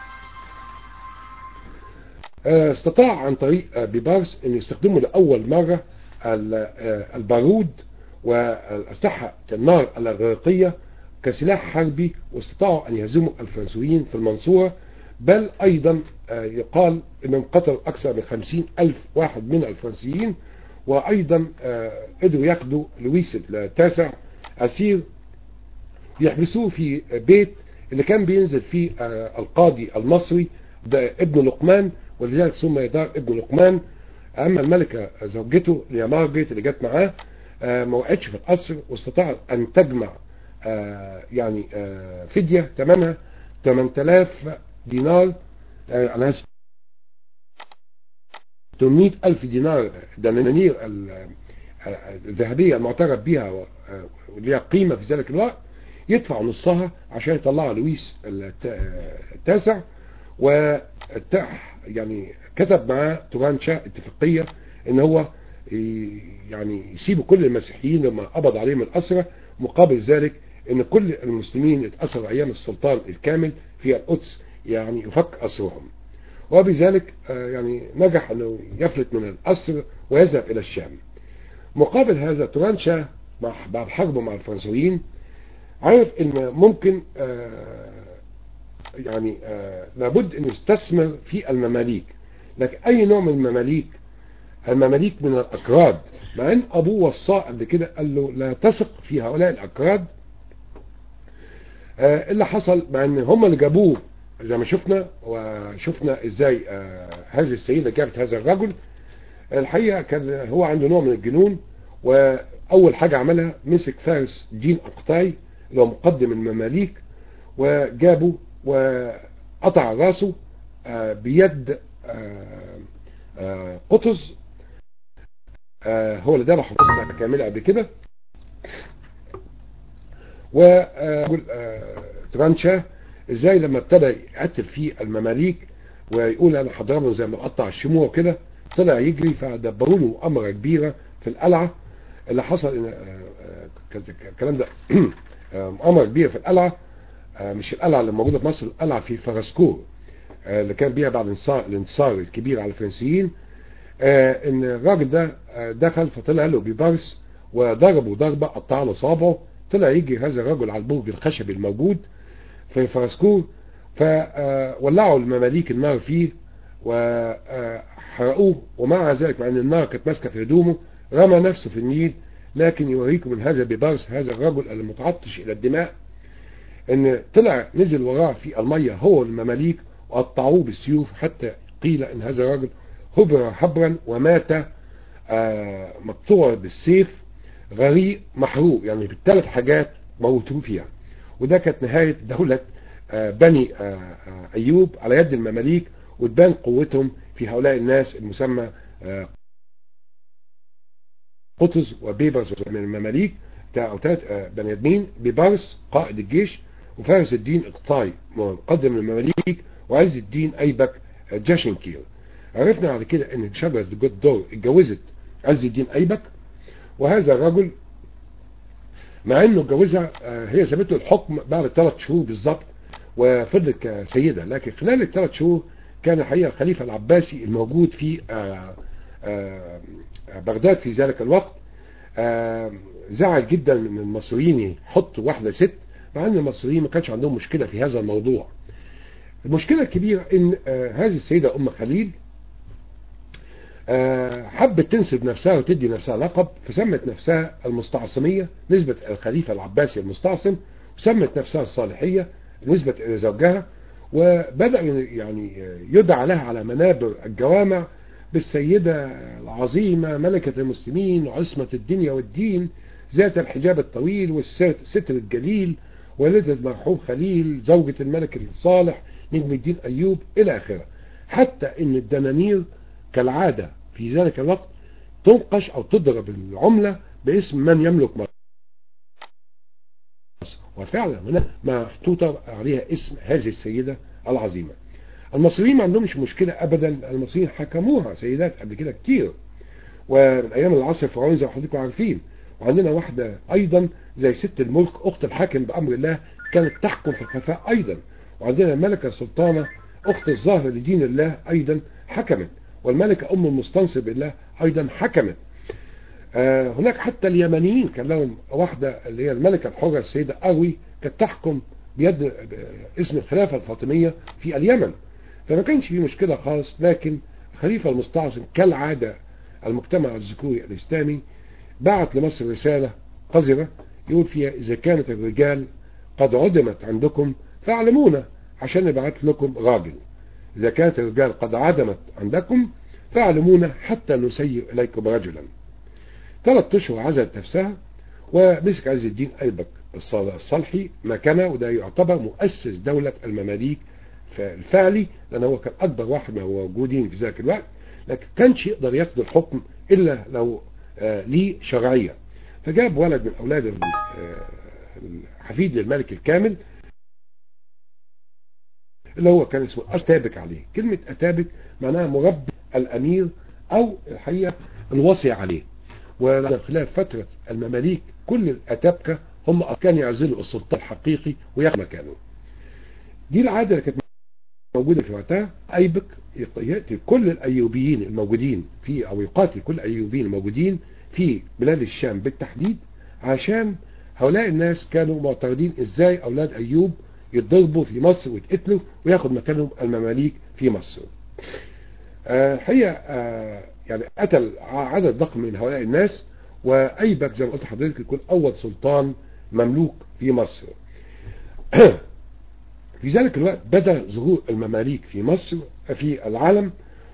استطاع عن طريق بيبارس ان يستخدموا لاول مرة البارود والاسلحة النار الاغريقية كسلاح حربي واستطاعوا ان يهزموا الفرنسيين في المنصورة بل ايضا يقال انهم قتلوا اكثر من خمسين الف واحد من الفرنسيين وايضا قدروا ياخدوا لويس التاسع اسير يحبسوه في بيت اللي كان بينزل فيه القاضي المصري ده ابن لقمان ولذلك سمي دار ابن لقمان اما الملكة زوجته اللي هي مارجريت اللي جت معاه ما وقعتش في القصر واستطاعت ان تجمع يعني فدية ثمنها 8000 دينار انا 800 الف دينار دنانير الذهبية المعترف بها واللي هي قيمة في ذلك الوقت يدفع نصها عشان يطلعها لويس التاسع و يعني كتب معاه توران شاه اتفاقية ان هو يعني يسيبوا كل المسيحيين لما قبض عليهم الأسرة مقابل ذلك ان كل المسلمين اتأثروا ايام السلطان الكامل في القدس يعني يفك أسرهم وبذلك يعني نجح انه يفلت من الأسر ويذهب الى الشام مقابل هذا توران شاه بعد حربه مع الفرنسيين عرف ان ممكن يعني لابد ان يستثمر في المماليك لكن اي نوع من المماليك المماليك من الاكراد مع ان ابوه وصاه قبل كده قال له لا تثق في هؤلاء الاكراد اللي حصل مع ان هم اللي جابوه زي ما شفنا وشفنا ازاي هذه السيدة جابت هذا الرجل الحقيقة كان هو عنده نوع من الجنون واول حاجة عملها مسك فارس دين اقطاي اللي هو مقدم المماليك وجابه وقطع راسه بيد قطز هو اللي ذبحه قصة كاملة قبل كده وقول ترانشا ازاي لما ابتدى يقتل فيه المماليك ويقول انا هضربه زي ما قطع الشموع كده طلع يجري فدبروا له مؤامره كبيره في القلعه اللي حصل الكلام ده مؤامره كبيره في القلعه مش القلعه اللي موجوده في مصر القلعه في فرسكور اللي كان بيها بعد الانتصار الكبير على الفرنسيين ان الراجل ده دخل فطلع له ببرس وضربه ضربه قطع له صابعه طلع يجي هذا الرجل على البرج الخشبي الموجود في فرسكور فولعوا المماليك النار فيه وحرقوه ومع ذلك مع ان النار كانت ماسكه في هدومه رمى نفسه في النيل لكن يوريكم من هذا ببرس هذا الرجل المتعطش الى الدماء ان طلع نزل وراه في المية هو والمماليك وقطعوه بالسيوف حتى قيل ان هذا الرجل هبر حبرا ومات مقطوع بالسيف غريق محروق يعني بالثلاث حاجات موتوه فيها وده كانت نهاية دولة بني أيوب على يد المماليك وتبان قوتهم في هؤلاء الناس المسمى قطز وبيبرس من المماليك أو ثلاث بني ادمين بيبرس قائد الجيش وفارس الدين اقطاي مقدم المماليك وعز الدين ايبك جاشنكير عرفنا على كده ان شجرة الدور اتجوزت عز الدين ايبك وهذا الرجل مع انه اتجوزها هي سابت له الحكم بعد ثلاث شهور بالظبط وفضلت كسيدة لكن خلال الثلاث شهور كان الحقيقة الخليفة العباسي الموجود في بغداد في ذلك الوقت زعل جدا من المصريين يحطوا واحدة ست مع ان المصريين ما كانش عندهم مشكلة في هذا الموضوع المشكلة الكبيرة ان هذه السيدة ام خليل حبت تنسب نفسها وتدي نفسها لقب فسمت نفسها المستعصمية نسبة الخليفة العباسي المستعصم وسمت نفسها الصالحية نسبة إلى زوجها وبدأ يعني يدعى لها على منابر الجوامع بالسيدة العظيمة ملكة المسلمين وعصمة الدنيا والدين ذات الحجاب الطويل والستر الجليل والدة المرحوم خليل زوجة الملك الصالح نجم الدين أيوب إلى آخره حتى إن الدنانير كالعادة في ذلك الوقت تنقش أو تضرب العملة باسم من يملك مصر وفعلا هنا محطوطة عليها اسم هذه السيدة العظيمة المصريين ما عندهمش مشكلة أبدا المصريين حكموها سيدات قبل كده كتير ومن أيام العصر الفرعوني زي ما حضرتك عارفين وعندنا واحدة أيضا زي ست الملك أخت الحاكم بأمر الله كانت تحكم في الخفاء أيضا وعندنا الملكة السلطانة أخت الظاهر لدين الله أيضا حكمت والملكة أم المستنصر بالله أيضا حكمت آه هناك حتى اليمنيين كان لهم واحدة اللي هي الملكة الحرة السيدة أروي كانت تحكم بيد اسم الخلافة الفاطمية في اليمن فما كانش في مشكلة خالص لكن الخليفة المستعصم كالعادة المجتمع الذكوري الإسلامي بعت لمصر رسالة قذرة يقول فيها إذا كانت الرجال قد عدمت عندكم فاعلمونا عشان نبعت لكم راجل إذا كانت الرجال قد عدمت عندكم فاعلمونا حتى نسير إليكم رجلا ثلاث أشهر عزلت نفسها ومسك عز الدين أيبك الصالحي مكانه وده يعتبر مؤسس دولة المماليك الفعلي لأن هو كان أكبر واحد من الموجودين في ذلك الوقت لكن كانش يقدر ياخد الحكم إلا لو آه ليه شرعية فجاب ولد من أولاد آه الحفيد للملك الكامل اللي هو كان اسمه أتابك عليه كلمة أتابك معناها مربي الأمير أو الحقيقة الوصي عليه وخلال فترة المماليك كل الأتابكة هم كانوا يعزلوا السلطان الحقيقي وياخد مكانه دي العادة اللي كانت موجودة في وقتها أيبك يأتي كل الأيوبيين الموجودين في أو يقاتل كل الأيوبيين الموجودين في بلاد الشام بالتحديد عشان هؤلاء الناس كانوا معترضين ازاي أولاد أيوب يتضربوا في مصر ويتقتلوا وياخد مكانهم المماليك في مصر الحقيقة آه يعني قتل عدد ضخم من هؤلاء الناس وأيبك زي ما قلت لحضرتك يكون أول سلطان مملوك في مصر في ذلك الوقت بدأ ظهور المماليك في مصر في العالم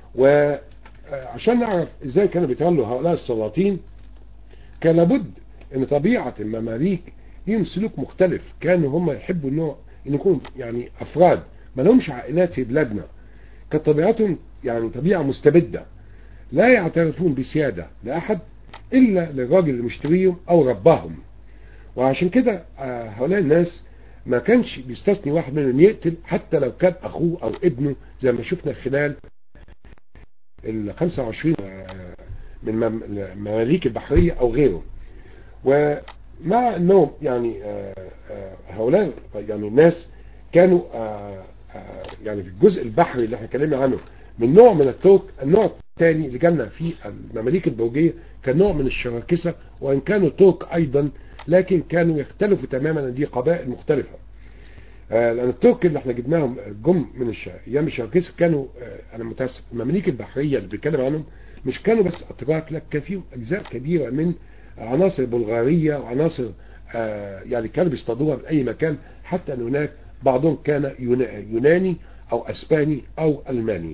وعشان نعرف ازاي كانوا بيتولوا هؤلاء السلاطين كان لابد ان طبيعة المماليك ليهم سلوك مختلف كانوا هم يحبوا انه ان يكونوا يعني افراد ما لهمش عائلات في بلادنا كانت طبيعتهم يعني طبيعة مستبدة لا يعترفون بسيادة لأحد إلا للراجل اللي مشتريهم أو رباهم وعشان كده هؤلاء الناس ما كانش بيستثني واحد منهم يقتل حتى لو كان أخوه أو ابنه زي ما شفنا خلال ال 25 من مماليك البحرية أو غيره ومع أنهم يعني هؤلاء يعني الناس كانوا يعني في الجزء البحري اللي احنا اتكلمنا عنه من نوع من الترك النوع الثاني اللي جالنا في المماليك البوجية كان نوع من الشراكسة وإن كانوا ترك أيضا لكن كانوا يختلفوا تماما دي قبائل مختلفة آه لان الترك اللي احنا جبناهم جم من الش... ايام الشركيس كانوا آه انا متاسف المماليك البحريه اللي بيتكلم عنهم مش كانوا بس اتراك لا كان فيهم اجزاء كبيره من عناصر بلغاريه وعناصر آه يعني كانوا بيصطادوها من اي مكان حتى ان هناك بعضهم كان يوناني او اسباني او الماني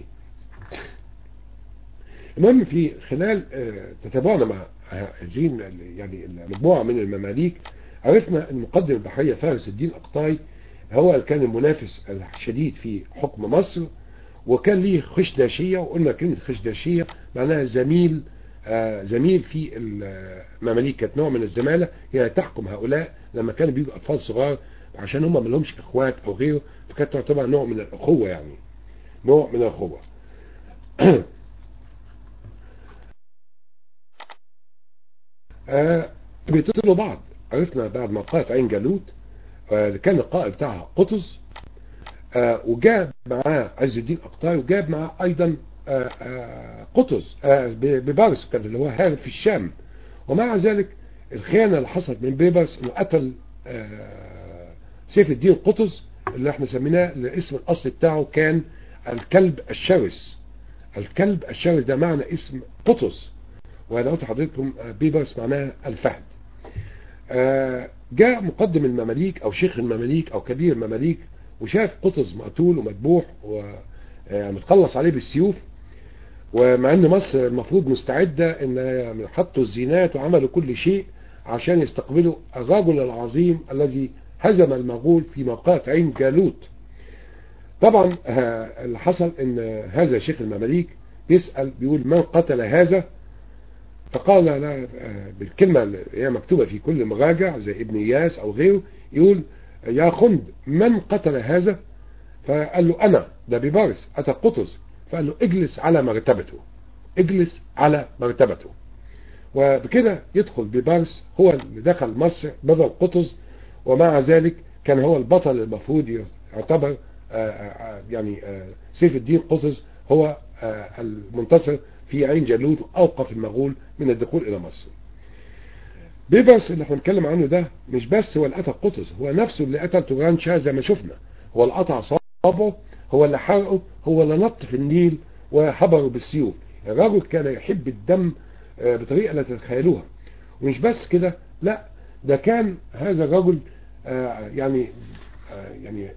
المهم في خلال تتابعنا مع هذه يعني المجموعه من المماليك عرفنا ان المقدم البحريه فارس الدين اقطاي هو اللي كان المنافس الشديد في حكم مصر وكان ليه خشداشيه وقلنا كلمه خشداشيه معناها زميل آه زميل في المماليك كانت نوع من الزماله هي تحكم هؤلاء لما كانوا بيبقوا اطفال صغار عشان هم ما لهمش اخوات او غيره فكانت تعتبر نوع من الاخوه يعني نوع من الاخوه آه بيتصلوا بعض عرفنا بعد ما قائد عين جالوت آه كان القائد بتاعها قطز آه وجاب معاه عز الدين اقطاي وجاب معاه ايضا آه آه قطز آه ببارس كان اللي هو هارب في الشام ومع ذلك الخيانة اللي حصلت من بيبرس انه قتل آه سيف الدين قطز اللي احنا سميناه الاسم الاصلي بتاعه كان الكلب الشرس الكلب الشرس ده معنى اسم قطز وانا قلت لحضرتكم بيبرس معناها الفهد آه جاء مقدم المماليك او شيخ المماليك او كبير المماليك وشاف قطز مقتول ومذبوح ومتخلص عليه بالسيوف ومع ان مصر المفروض مستعدة ان حطوا الزينات وعملوا كل شيء عشان يستقبلوا الرجل العظيم الذي هزم المغول في موقعة عين جالوت طبعا اللي حصل ان هذا شيخ المماليك بيسأل بيقول من قتل هذا فقال لا بالكلمة اللي هي مكتوبة في كل مراجع زي ابن إياس أو غيره يقول يا خند من قتل هذا فقال له أنا ده ببارس أتى قطز فقال له اجلس على مرتبته اجلس على مرتبته وبكده يدخل ببارس هو اللي دخل مصر بدل قطز ومع ذلك كان هو البطل المفروض يعتبر يعني سيف الدين قطز هو المنتصر في عين جالوت وأوقف المغول من الدخول إلى مصر بيبرس اللي احنا بنتكلم عنه ده مش بس هو اللي قتل قطز هو نفسه اللي قتل توران شاه زي ما شفنا هو اللي قطع صابه هو اللي حرقه هو اللي نط في النيل وحبره بالسيوف الرجل كان يحب الدم بطريقة لا تتخيلوها ومش بس كده لا ده كان هذا الرجل يعني يعني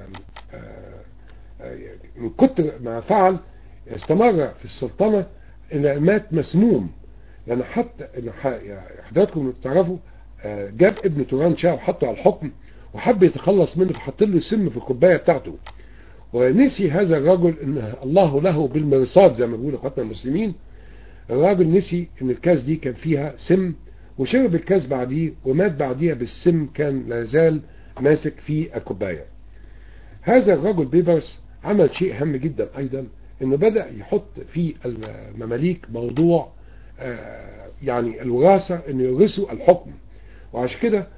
من كتر ما فعل استمر في السلطنة إلى مات مسموم لأن حتى حضراتكم تعرفوا جاب ابن توران شاه وحطه على الحكم وحب يتخلص منه فحط له سم في الكوباية بتاعته ونسي هذا الرجل ان الله له بالمرصاد زي ما بيقول اخواتنا المسلمين الراجل نسي ان الكاس دي كان فيها سم وشرب الكاس بعديه ومات بعديها بالسم كان لازال ماسك في الكوباية هذا الرجل بيبرس عمل شيء هام جدا ايضا انه بدأ يحط في المماليك موضوع آه يعني الوراثة انه يورثوا الحكم وعشان كده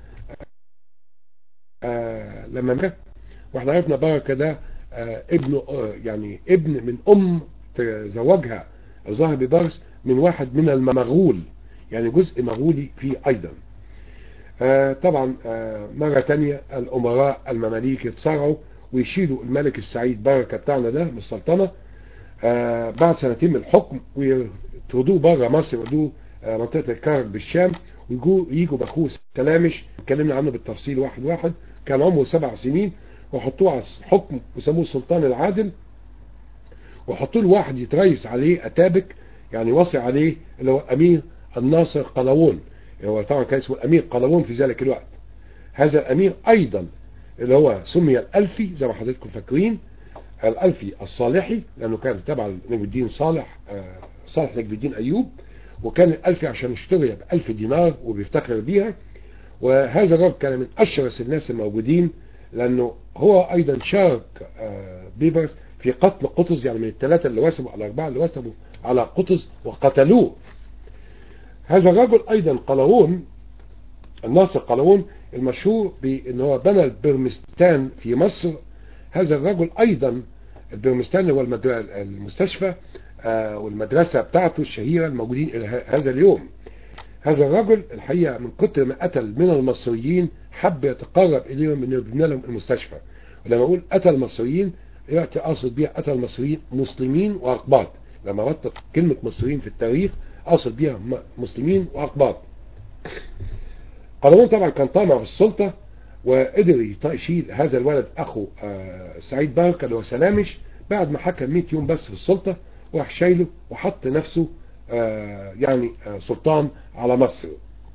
آه لما مات واحنا عرفنا بركة ده آه ابن يعني ابن من ام تزوجها الظاهر ببرس من واحد من المغول يعني جزء مغولي فيه ايضا طبعا مرة تانية الامراء المماليك يتصارعوا ويشيلوا الملك السعيد بركة بتاعنا ده من السلطنة آه بعد سنتين من الحكم ويطردوه بره مصر يودوه آه منطقة الكرك بالشام ويجوا يجوا باخوه سلامش اتكلمنا عنه بالتفصيل واحد واحد كان عمره سبع سنين وحطوه على الحكم وسموه السلطان العادل وحطوا له واحد يتريس عليه اتابك يعني وصي عليه اللي هو امير الناصر قلاوون هو طبعا كان اسمه الامير قلاوون في ذلك الوقت هذا الامير ايضا اللي هو سمي الالفي زي ما حضرتكم فاكرين الألفي الصالحي لأنه كان تبع نجم الدين صالح صالح نجم الدين أيوب وكان الألفي عشان اشتري بألف دينار وبيفتخر بيها وهذا الرجل كان من أشرس الناس الموجودين لأنه هو أيضا شارك بيبرس في قتل قطز يعني من الثلاثة اللي وسبوا على الأربعة اللي وسبوا على قطز وقتلوه هذا الرجل أيضا قلاوون الناصر قلاوون المشهور بأنه هو بنى البرمستان في مصر هذا الرجل ايضا البرمستان هو المستشفى والمدرسة بتاعته الشهيرة الموجودين الى هذا اليوم هذا الرجل الحقيقة من كتر ما قتل من المصريين حب يتقرب اليهم انه يبنى لهم المستشفى ولما اقول اتى المصريين ياتي اقصد بيها اتى المصريين مسلمين واقباط لما ربطت كلمة مصريين في التاريخ اقصد بيها مسلمين واقباط قلاوون طبعا كان طامع في السلطة وقدر يشيل هذا الولد اخو سعيد بركة اللي هو سلامش بعد ما حكم 100 يوم بس في السلطة وراح شايله وحط نفسه يعني سلطان على مصر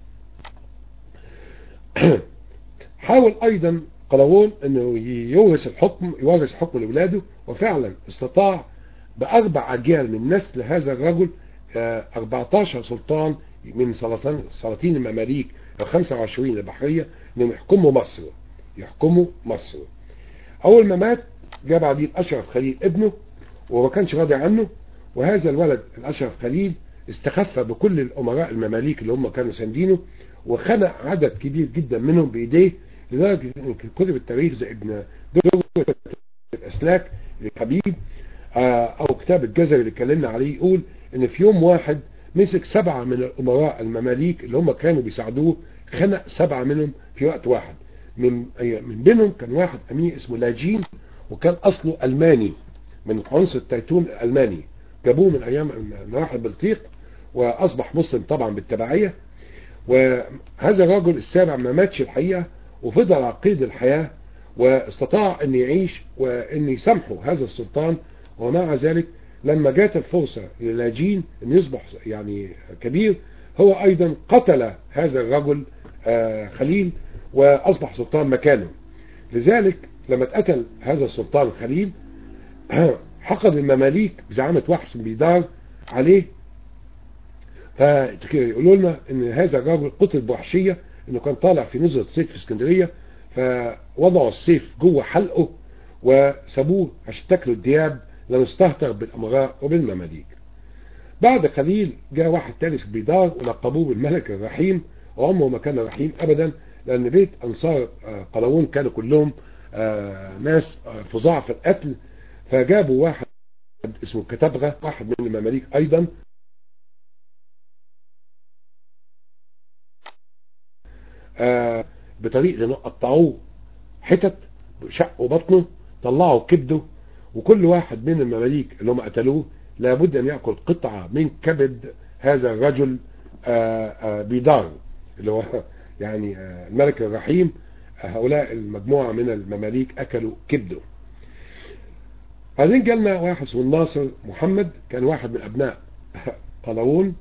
حاول ايضا قلاوون انه يورث الحكم يورث الحكم لاولاده وفعلا استطاع باربع اجيال من نسل هذا الرجل 14 سلطان من سلاطين المماليك ال 25 البحريه انهم يحكموا مصر يحكموا مصر اول ما مات جاء بعدين اشرف خليل ابنه وما كانش راضي عنه وهذا الولد الاشرف خليل استخف بكل الامراء المماليك اللي هم كانوا ساندينه وخنق عدد كبير جدا منهم بايديه لدرجه ان كتب التاريخ زي ابن دروة الاسلاك الحبيب او كتاب الجزري اللي اتكلمنا عليه يقول ان في يوم واحد مسك سبعة من الامراء المماليك اللي هم كانوا بيساعدوه خنق سبعة منهم في وقت واحد من من بينهم كان واحد امير اسمه لاجين وكان اصله الماني من عنصر التيتون الالماني جابوه من ايام نواحي البلطيق واصبح مسلم طبعا بالتبعية وهذا الرجل السابع ما ماتش الحقيقة وفضل على قيد الحياة واستطاع ان يعيش وان يسامحه هذا السلطان ومع ذلك لما جات الفرصة للاجين ان يصبح يعني كبير هو ايضا قتل هذا الرجل خليل واصبح سلطان مكانه لذلك لما اتقتل هذا السلطان خليل حقد المماليك بزعامة وحش بيدار عليه فيقولوا لنا ان هذا الرجل قتل بوحشية انه كان طالع في نزلة صيد في اسكندرية فوضعوا السيف جوه حلقه وسابوه عشان تاكلوا الدياب لانه استهتر بالامراء وبالمماليك بعد خليل جاء واحد تاني في بيدار ولقبوه بالملك الرحيم وعمره ما كان رحيم ابدا لان بيت انصار قلاوون كانوا كلهم ناس فظاع في القتل فجابوا واحد اسمه كتبغة واحد من المماليك ايضا بطريقة انه قطعوه حتت شقوا بطنه طلعوا كبده وكل واحد من المماليك اللي هم قتلوه لابد ان يأكل قطعة من كبد هذا الرجل بيدار اللي هو يعني الملك الرحيم هؤلاء المجموعة من المماليك اكلوا كبده بعدين جالنا واحد اسمه الناصر محمد كان واحد من ابناء قلاوون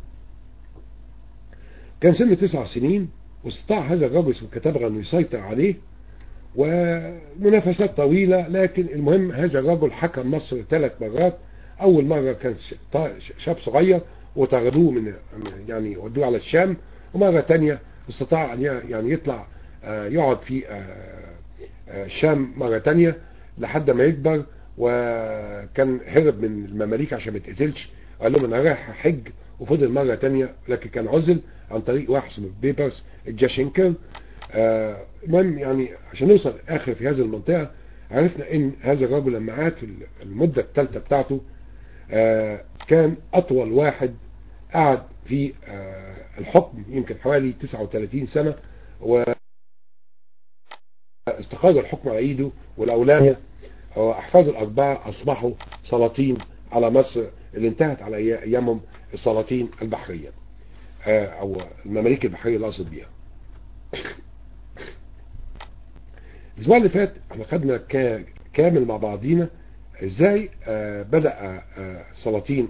كان سنه تسع سنين واستطاع هذا الرجل اسمه كتبغى انه يسيطر عليه ومنافسات طويلة لكن المهم هذا الرجل حكم مصر ثلاث مرات اول مرة كان شاب صغير وطردوه من يعني ودوه على الشام ومرة تانية استطاع ان يعني يطلع يقعد في الشام مرة تانية لحد ما يكبر وكان هرب من المماليك عشان ما يتقتلش قال لهم انا رايح حج وفضل مرة تانية لكن كان عزل عن طريق واحد اسمه بيبرس الجاشنكر المهم يعني عشان نوصل اخر في هذه المنطقة عرفنا ان هذا الرجل لما عاد في المدة الثالثة بتاعته كان اطول واحد قعد في الحكم يمكن حوالي 39 سنة و استقر الحكم على ايده والاولانية واحفاده الاربعة اصبحوا سلاطين على مصر اللي انتهت على ايامهم السلاطين البحرية او المماليك البحرية اللي اقصد بيها الاسبوع اللي فات احنا خدنا كامل مع بعضينا ازاي بدأ سلاطين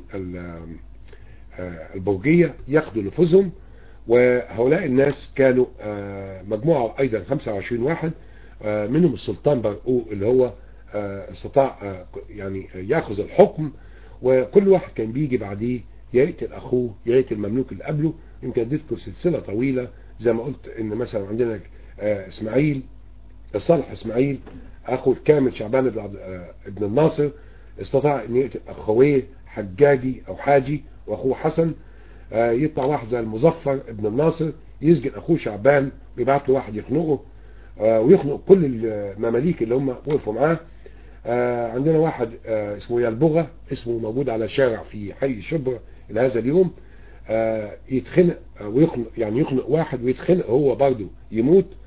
البرجية ياخدوا نفوذهم وهؤلاء الناس كانوا مجموعة ايضا 25 واحد منهم السلطان برقوق اللي هو استطاع يعني ياخذ الحكم وكل واحد كان بيجي بعديه يقتل اخوه يقتل المملوك اللي قبله يمكن اديتكم سلسله طويله زي ما قلت ان مثلا عندنا اسماعيل الصالح اسماعيل اخو كامل شعبان ابن الناصر استطاع ان يقتل اخويه حجاجي او حاجي واخوه حسن يطلع واحد زي المظفر ابن الناصر يسجن اخوه شعبان ويبعت له واحد يخنقه ويخنق كل المماليك اللي هم وقفوا معاه عندنا واحد اسمه يلبغة اسمه موجود على شارع في حي شبرا الى هذا اليوم يتخنق ويخنق يعني يخنق واحد ويتخنق هو برضه يموت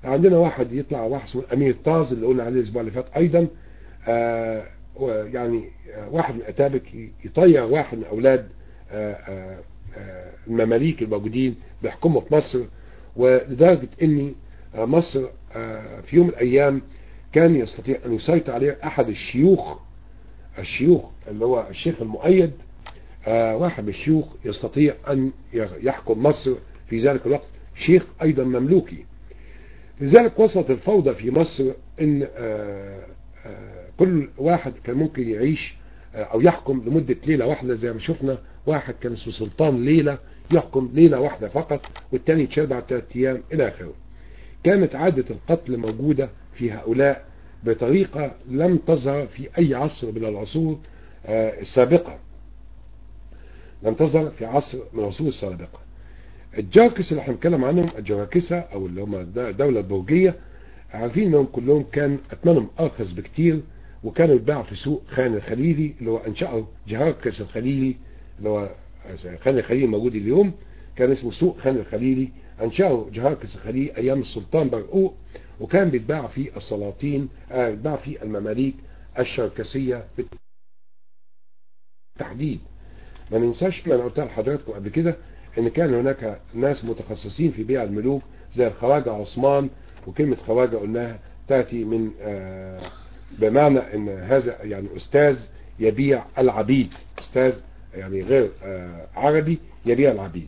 عندنا واحد يطلع واحد اسمه الامير طاز اللي قلنا عليه الاسبوع اللي فات ايضا آه يعني آه واحد من اتابك يطير واحد من اولاد آه آه آه المماليك الموجودين بيحكموا في مصر ولدرجة ان مصر آه في يوم من الايام كان يستطيع ان يسيطر عليه احد الشيوخ الشيوخ اللي هو الشيخ المؤيد آه واحد من الشيوخ يستطيع ان يحكم مصر في ذلك الوقت شيخ ايضا مملوكي لذلك وصلت الفوضى في مصر ان آه آه كل واحد كان ممكن يعيش او يحكم لمدة ليلة واحدة زي ما شفنا واحد كان اسمه سلطان ليلة يحكم ليلة واحدة فقط والتاني يتشال بعد ثلاثة ايام الى اخره كانت عادة القتل موجودة في هؤلاء بطريقة لم تظهر في اي عصر من العصور السابقة لم تظهر في عصر من العصور السابقة الجاكس اللي احنا بنتكلم عنهم الجواكسة او اللي هم الدولة البرجية عارفين انهم كلهم كان اثمنهم ارخص بكتير وكانوا يتباعوا في سوق خان الخليلي اللي هو انشأه جهاكس الخليلي اللي هو خان الخليلي موجود اليوم كان اسمه سوق خان الخليلي انشأه جهاكس الخليلي ايام السلطان برقوق وكان بيتباع في السلاطين آه بيتباع في المماليك الشركسية بالتحديد ما ننساش ما انا قلتها لحضراتكم قبل كده ان كان هناك ناس متخصصين في بيع الملوك زي الخواجة عثمان وكلمة خواجة قلناها تأتي من آه بمعنى ان هذا يعني استاذ يبيع العبيد استاذ يعني غير آه عربي يبيع العبيد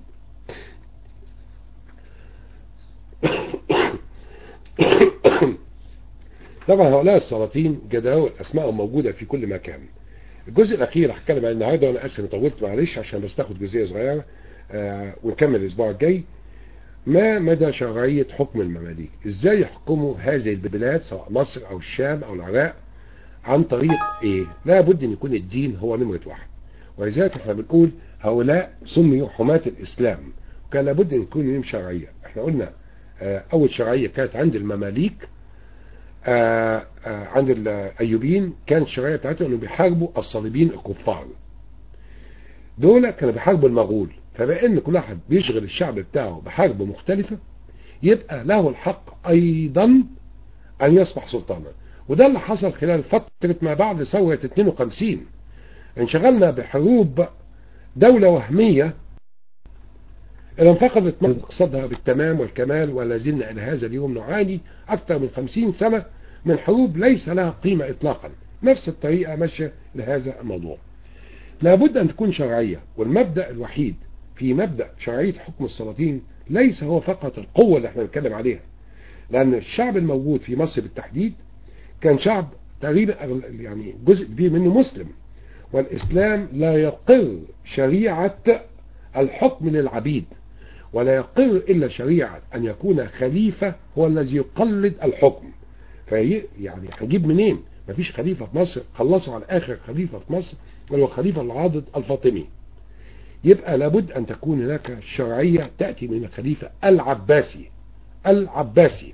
طبعا هؤلاء السلاطين جداول اسمائهم موجودة في كل مكان الجزء الاخير هتكلم عن النهارده وانا اسف طولت معلش عشان بس تاخد جزئيه صغيره آه ونكمل الاسبوع الجاي ما مدى شرعية حكم المماليك ازاي يحكموا هذه البلاد سواء مصر او الشام او العراق عن طريق ايه لا بد ان يكون الدين هو نمرة واحد ولذلك احنا بنقول هؤلاء سميوا حماة الاسلام وكان لابد ان يكون لهم شرعية احنا قلنا اه اول شرعية كانت عند المماليك اه اه عند الايوبيين كانت الشرعية بتاعتهم انهم بيحاربوا الصليبيين الكفار دول كانوا بيحاربوا المغول فبقى ان كل واحد بيشغل الشعب بتاعه بحرب مختلفة يبقى له الحق ايضا ان يصبح سلطانا وده اللي حصل خلال فترة ما بعد ثورة 52 انشغلنا بحروب دولة وهمية اللي انفقدت اقتصادها بالتمام والكمال ولا زلنا الى هذا اليوم نعاني اكثر من 50 سنة من حروب ليس لها قيمة اطلاقا نفس الطريقة ماشية لهذا الموضوع لابد ان تكون شرعية والمبدأ الوحيد في مبدأ شرعية حكم السلاطين ليس هو فقط القوة اللي احنا بنتكلم عليها لأن الشعب الموجود في مصر بالتحديد كان شعب تقريبا يعني جزء كبير منه مسلم والإسلام لا يقر شريعة الحكم للعبيد ولا يقر إلا شريعة أن يكون خليفة هو الذي يقلد الحكم في يعني هنجيب منين مفيش خليفة في مصر خلصوا على آخر خليفة في مصر وهو خليفة العاضد الفاطمي يبقى لابد أن تكون هناك شرعية تأتي من الخليفة العباسي العباسي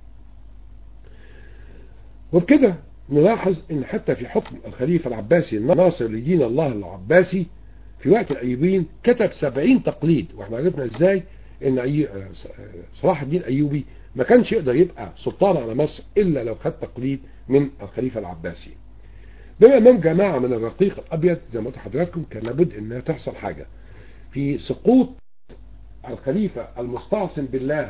وبكده نلاحظ ان حتى في حكم الخليفة العباسي الناصر لدين الله العباسي في وقت الأيوبيين كتب سبعين تقليد واحنا عرفنا ازاي ان صلاح الدين أيوبي ما كانش يقدر يبقى سلطان على مصر إلا لو خد تقليد من الخليفة العباسي بما انهم جماعة من الرقيق الأبيض زي ما قلت لحضراتكم كان لابد انها تحصل حاجة في سقوط الخليفة المستعصم بالله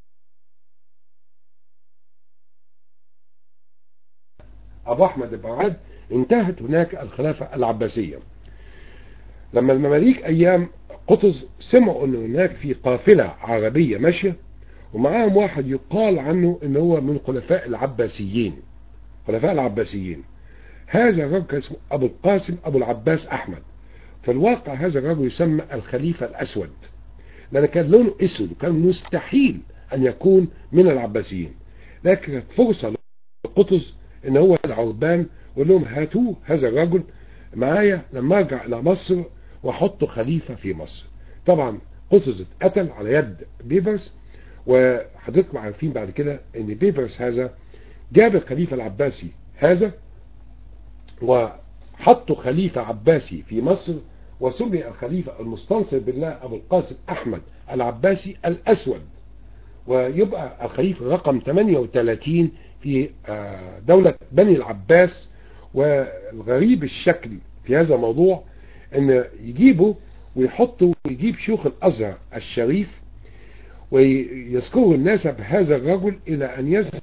أبو أحمد بن عاد انتهت هناك الخلافة العباسية لما المماليك أيام قطز سمعوا أن هناك في قافلة عربية ماشية ومعاهم واحد يقال عنه أنه هو من خلفاء العباسيين خلفاء العباسيين هذا الرجل اسمه أبو القاسم أبو العباس أحمد في الواقع هذا الرجل يسمى الخليفة الأسود لأن كان لونه أسود وكان مستحيل أن يكون من العباسيين لكن كانت فرصة لقطز ان هو العربان وقال لهم هاتوه هذا الرجل معايا لما ارجع الى مصر واحطه خليفة في مصر طبعا قطز اتقتل على يد بيفرس وحضرتكم عارفين بعد كده ان بيفرس هذا جاب الخليفة العباسي هذا وحطه خليفة عباسي في مصر وسمي الخليفة المستنصر بالله ابو القاسم احمد العباسي الاسود ويبقى الخليفة رقم 38 في دولة بني العباس والغريب الشكل في هذا الموضوع ان يجيبوا ويحطوا ويجيب شيوخ الازهر الشريف ويذكروا الناس بهذا الرجل الى ان يذهب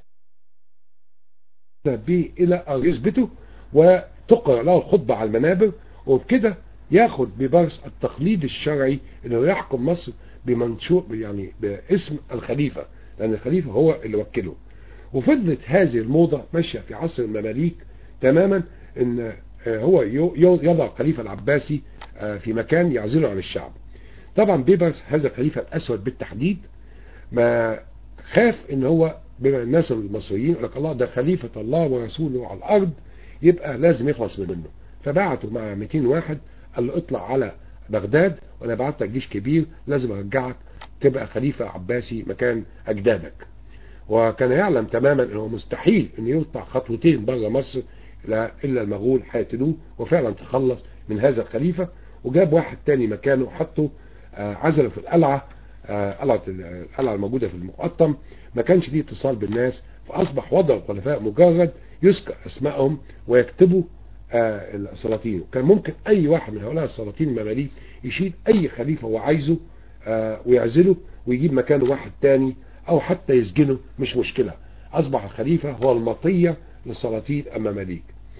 به الى ان يثبته وتقرأ له الخطبة على المنابر وبكده ياخد ببرس التقليد الشرعي انه يحكم مصر بمنشور يعني باسم الخليفة لان الخليفة هو اللي وكله وفضلت هذه الموضة ماشية في عصر المماليك تماما ان هو يضع الخليفة العباسي في مكان يعزله عن الشعب طبعا بيبرس هذا الخليفة الاسود بالتحديد ما خاف ان هو بما الناس المصريين يقول لك الله ده خليفة الله ورسوله على الارض يبقى لازم يخلص منه فبعته مع 200 واحد قال له اطلع على بغداد وانا بعت لك جيش كبير لازم ارجعك تبقى خليفة عباسي مكان اجدادك وكان يعلم تماما انه مستحيل انه يقطع خطوتين بره مصر لا الا المغول هيقتلوه وفعلا تخلص من هذا الخليفة وجاب واحد تاني مكانه حطه عزله في القلعة قلعة القلعة الموجودة في المقطم ما كانش ليه اتصال بالناس فاصبح وضع الخلفاء مجرد يذكر اسمائهم ويكتبوا السلاطين كان ممكن اي واحد من هؤلاء السلاطين المماليك يشيل اي خليفة هو عايزه ويعزله ويجيب مكانه واحد تاني او حتى يسجنه مش مشكلة اصبح الخليفة هو المطية للسلاطين المماليك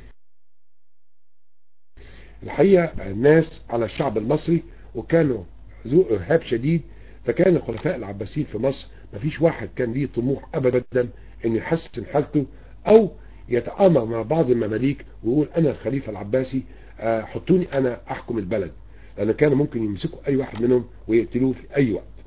الحقيقة الناس على الشعب المصري وكانوا ذو ارهاب شديد فكان الخلفاء العباسيين في مصر مفيش واحد كان ليه طموح ابدا ان يحسن حالته او يتآمر مع بعض المماليك ويقول انا الخليفة العباسي حطوني انا احكم البلد لان كانوا ممكن يمسكوا اي واحد منهم ويقتلوه في اي وقت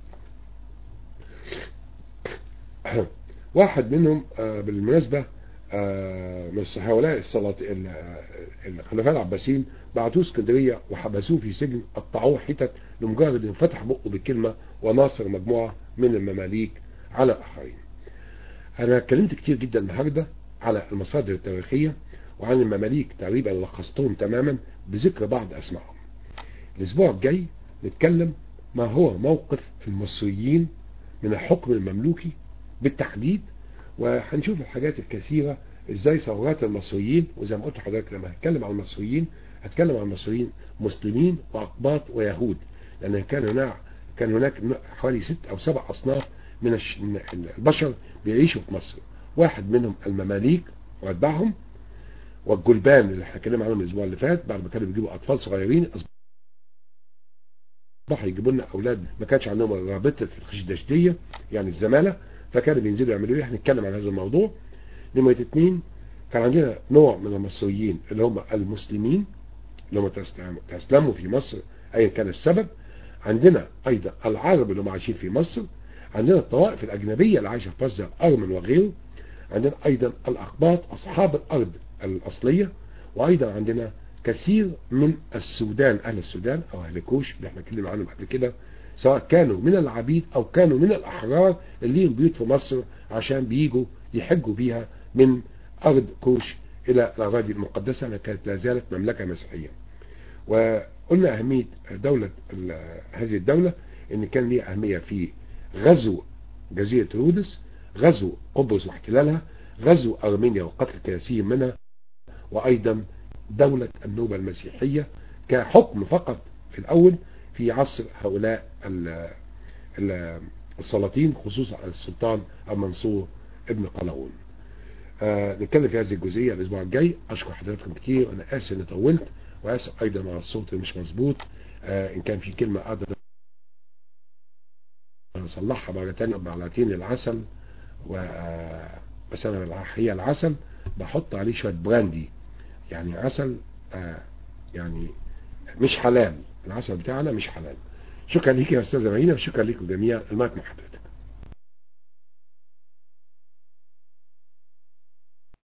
واحد منهم بالمناسبة من هؤلاء السلاطين الخلفاء العباسيين بعتوه اسكندريه وحبسوه في سجن قطعوه حتت لمجرد انه فتح بقه بكلمه وناصر مجموعه من المماليك على الاخرين. انا اتكلمت كتير جدا النهارده على المصادر التاريخيه وعن المماليك تقريبا لخصتهم تماما بذكر بعض اسمائهم. الاسبوع الجاي نتكلم ما هو موقف المصريين من الحكم المملوكي بالتحديد وهنشوف الحاجات الكثيرة ازاي ثورات المصريين وزي ما قلت لحضرتك لما هتكلم عن المصريين هتكلم عن المصريين مسلمين واقباط ويهود لان كان هناك كان هناك حوالي ست او سبع اصناف من البشر بيعيشوا في مصر واحد منهم المماليك واتباعهم والجلبان اللي احنا اتكلمنا عنهم الاسبوع اللي فات بعد ما كانوا بيجيبوا اطفال صغيرين اصبحوا يجيبوا لنا اولاد ما كانش عندهم رابطه الخشدشديه يعني الزماله فكانوا بينزلوا يعملوا ايه هنتكلم عن هذا الموضوع نمرة اتنين كان عندنا نوع من المصريين اللي هم المسلمين اللي هم تسلموا في مصر ايا كان السبب عندنا ايضا العرب اللي هم عايشين في مصر عندنا الطوائف الاجنبية اللي عايشة في مصر الارمن وغيره عندنا ايضا الاقباط اصحاب الارض الاصلية وايضا عندنا كثير من السودان اهل السودان او اهل كوش اللي احنا اتكلمنا عنهم قبل كده سواء كانوا من العبيد او كانوا من الاحرار اللي ليهم بيوت في مصر عشان بيجوا يحجوا بيها من ارض كوش الى الاراضي المقدسه اللي كانت لا زالت مملكه مسيحيه. وقلنا اهميه دوله هذه الدوله ان كان ليها اهميه في غزو جزيره رودس، غزو قبرص واحتلالها، غزو ارمينيا وقتل كثير منها وايضا دوله النوبه المسيحيه كحكم فقط في الاول في عصر هؤلاء السلاطين خصوصا السلطان المنصور ابن قلاوون آه نتكلم في هذه الجزئية الاسبوع الجاي اشكر حضراتكم كتير انا اسف اني طولت واسف ايضا على الصوت اللي مش مظبوط آه ان كان في كلمة اقدر اصلحها مرة تانية معلقتين العسل و آه بس انا هي العسل بحط عليه شوية براندي يعني عسل آه يعني مش حلال العسل بتاعنا مش حلال شكرا ليك يا استاذه مارينا وشكرا لكم جميعا المايك مع حضرتك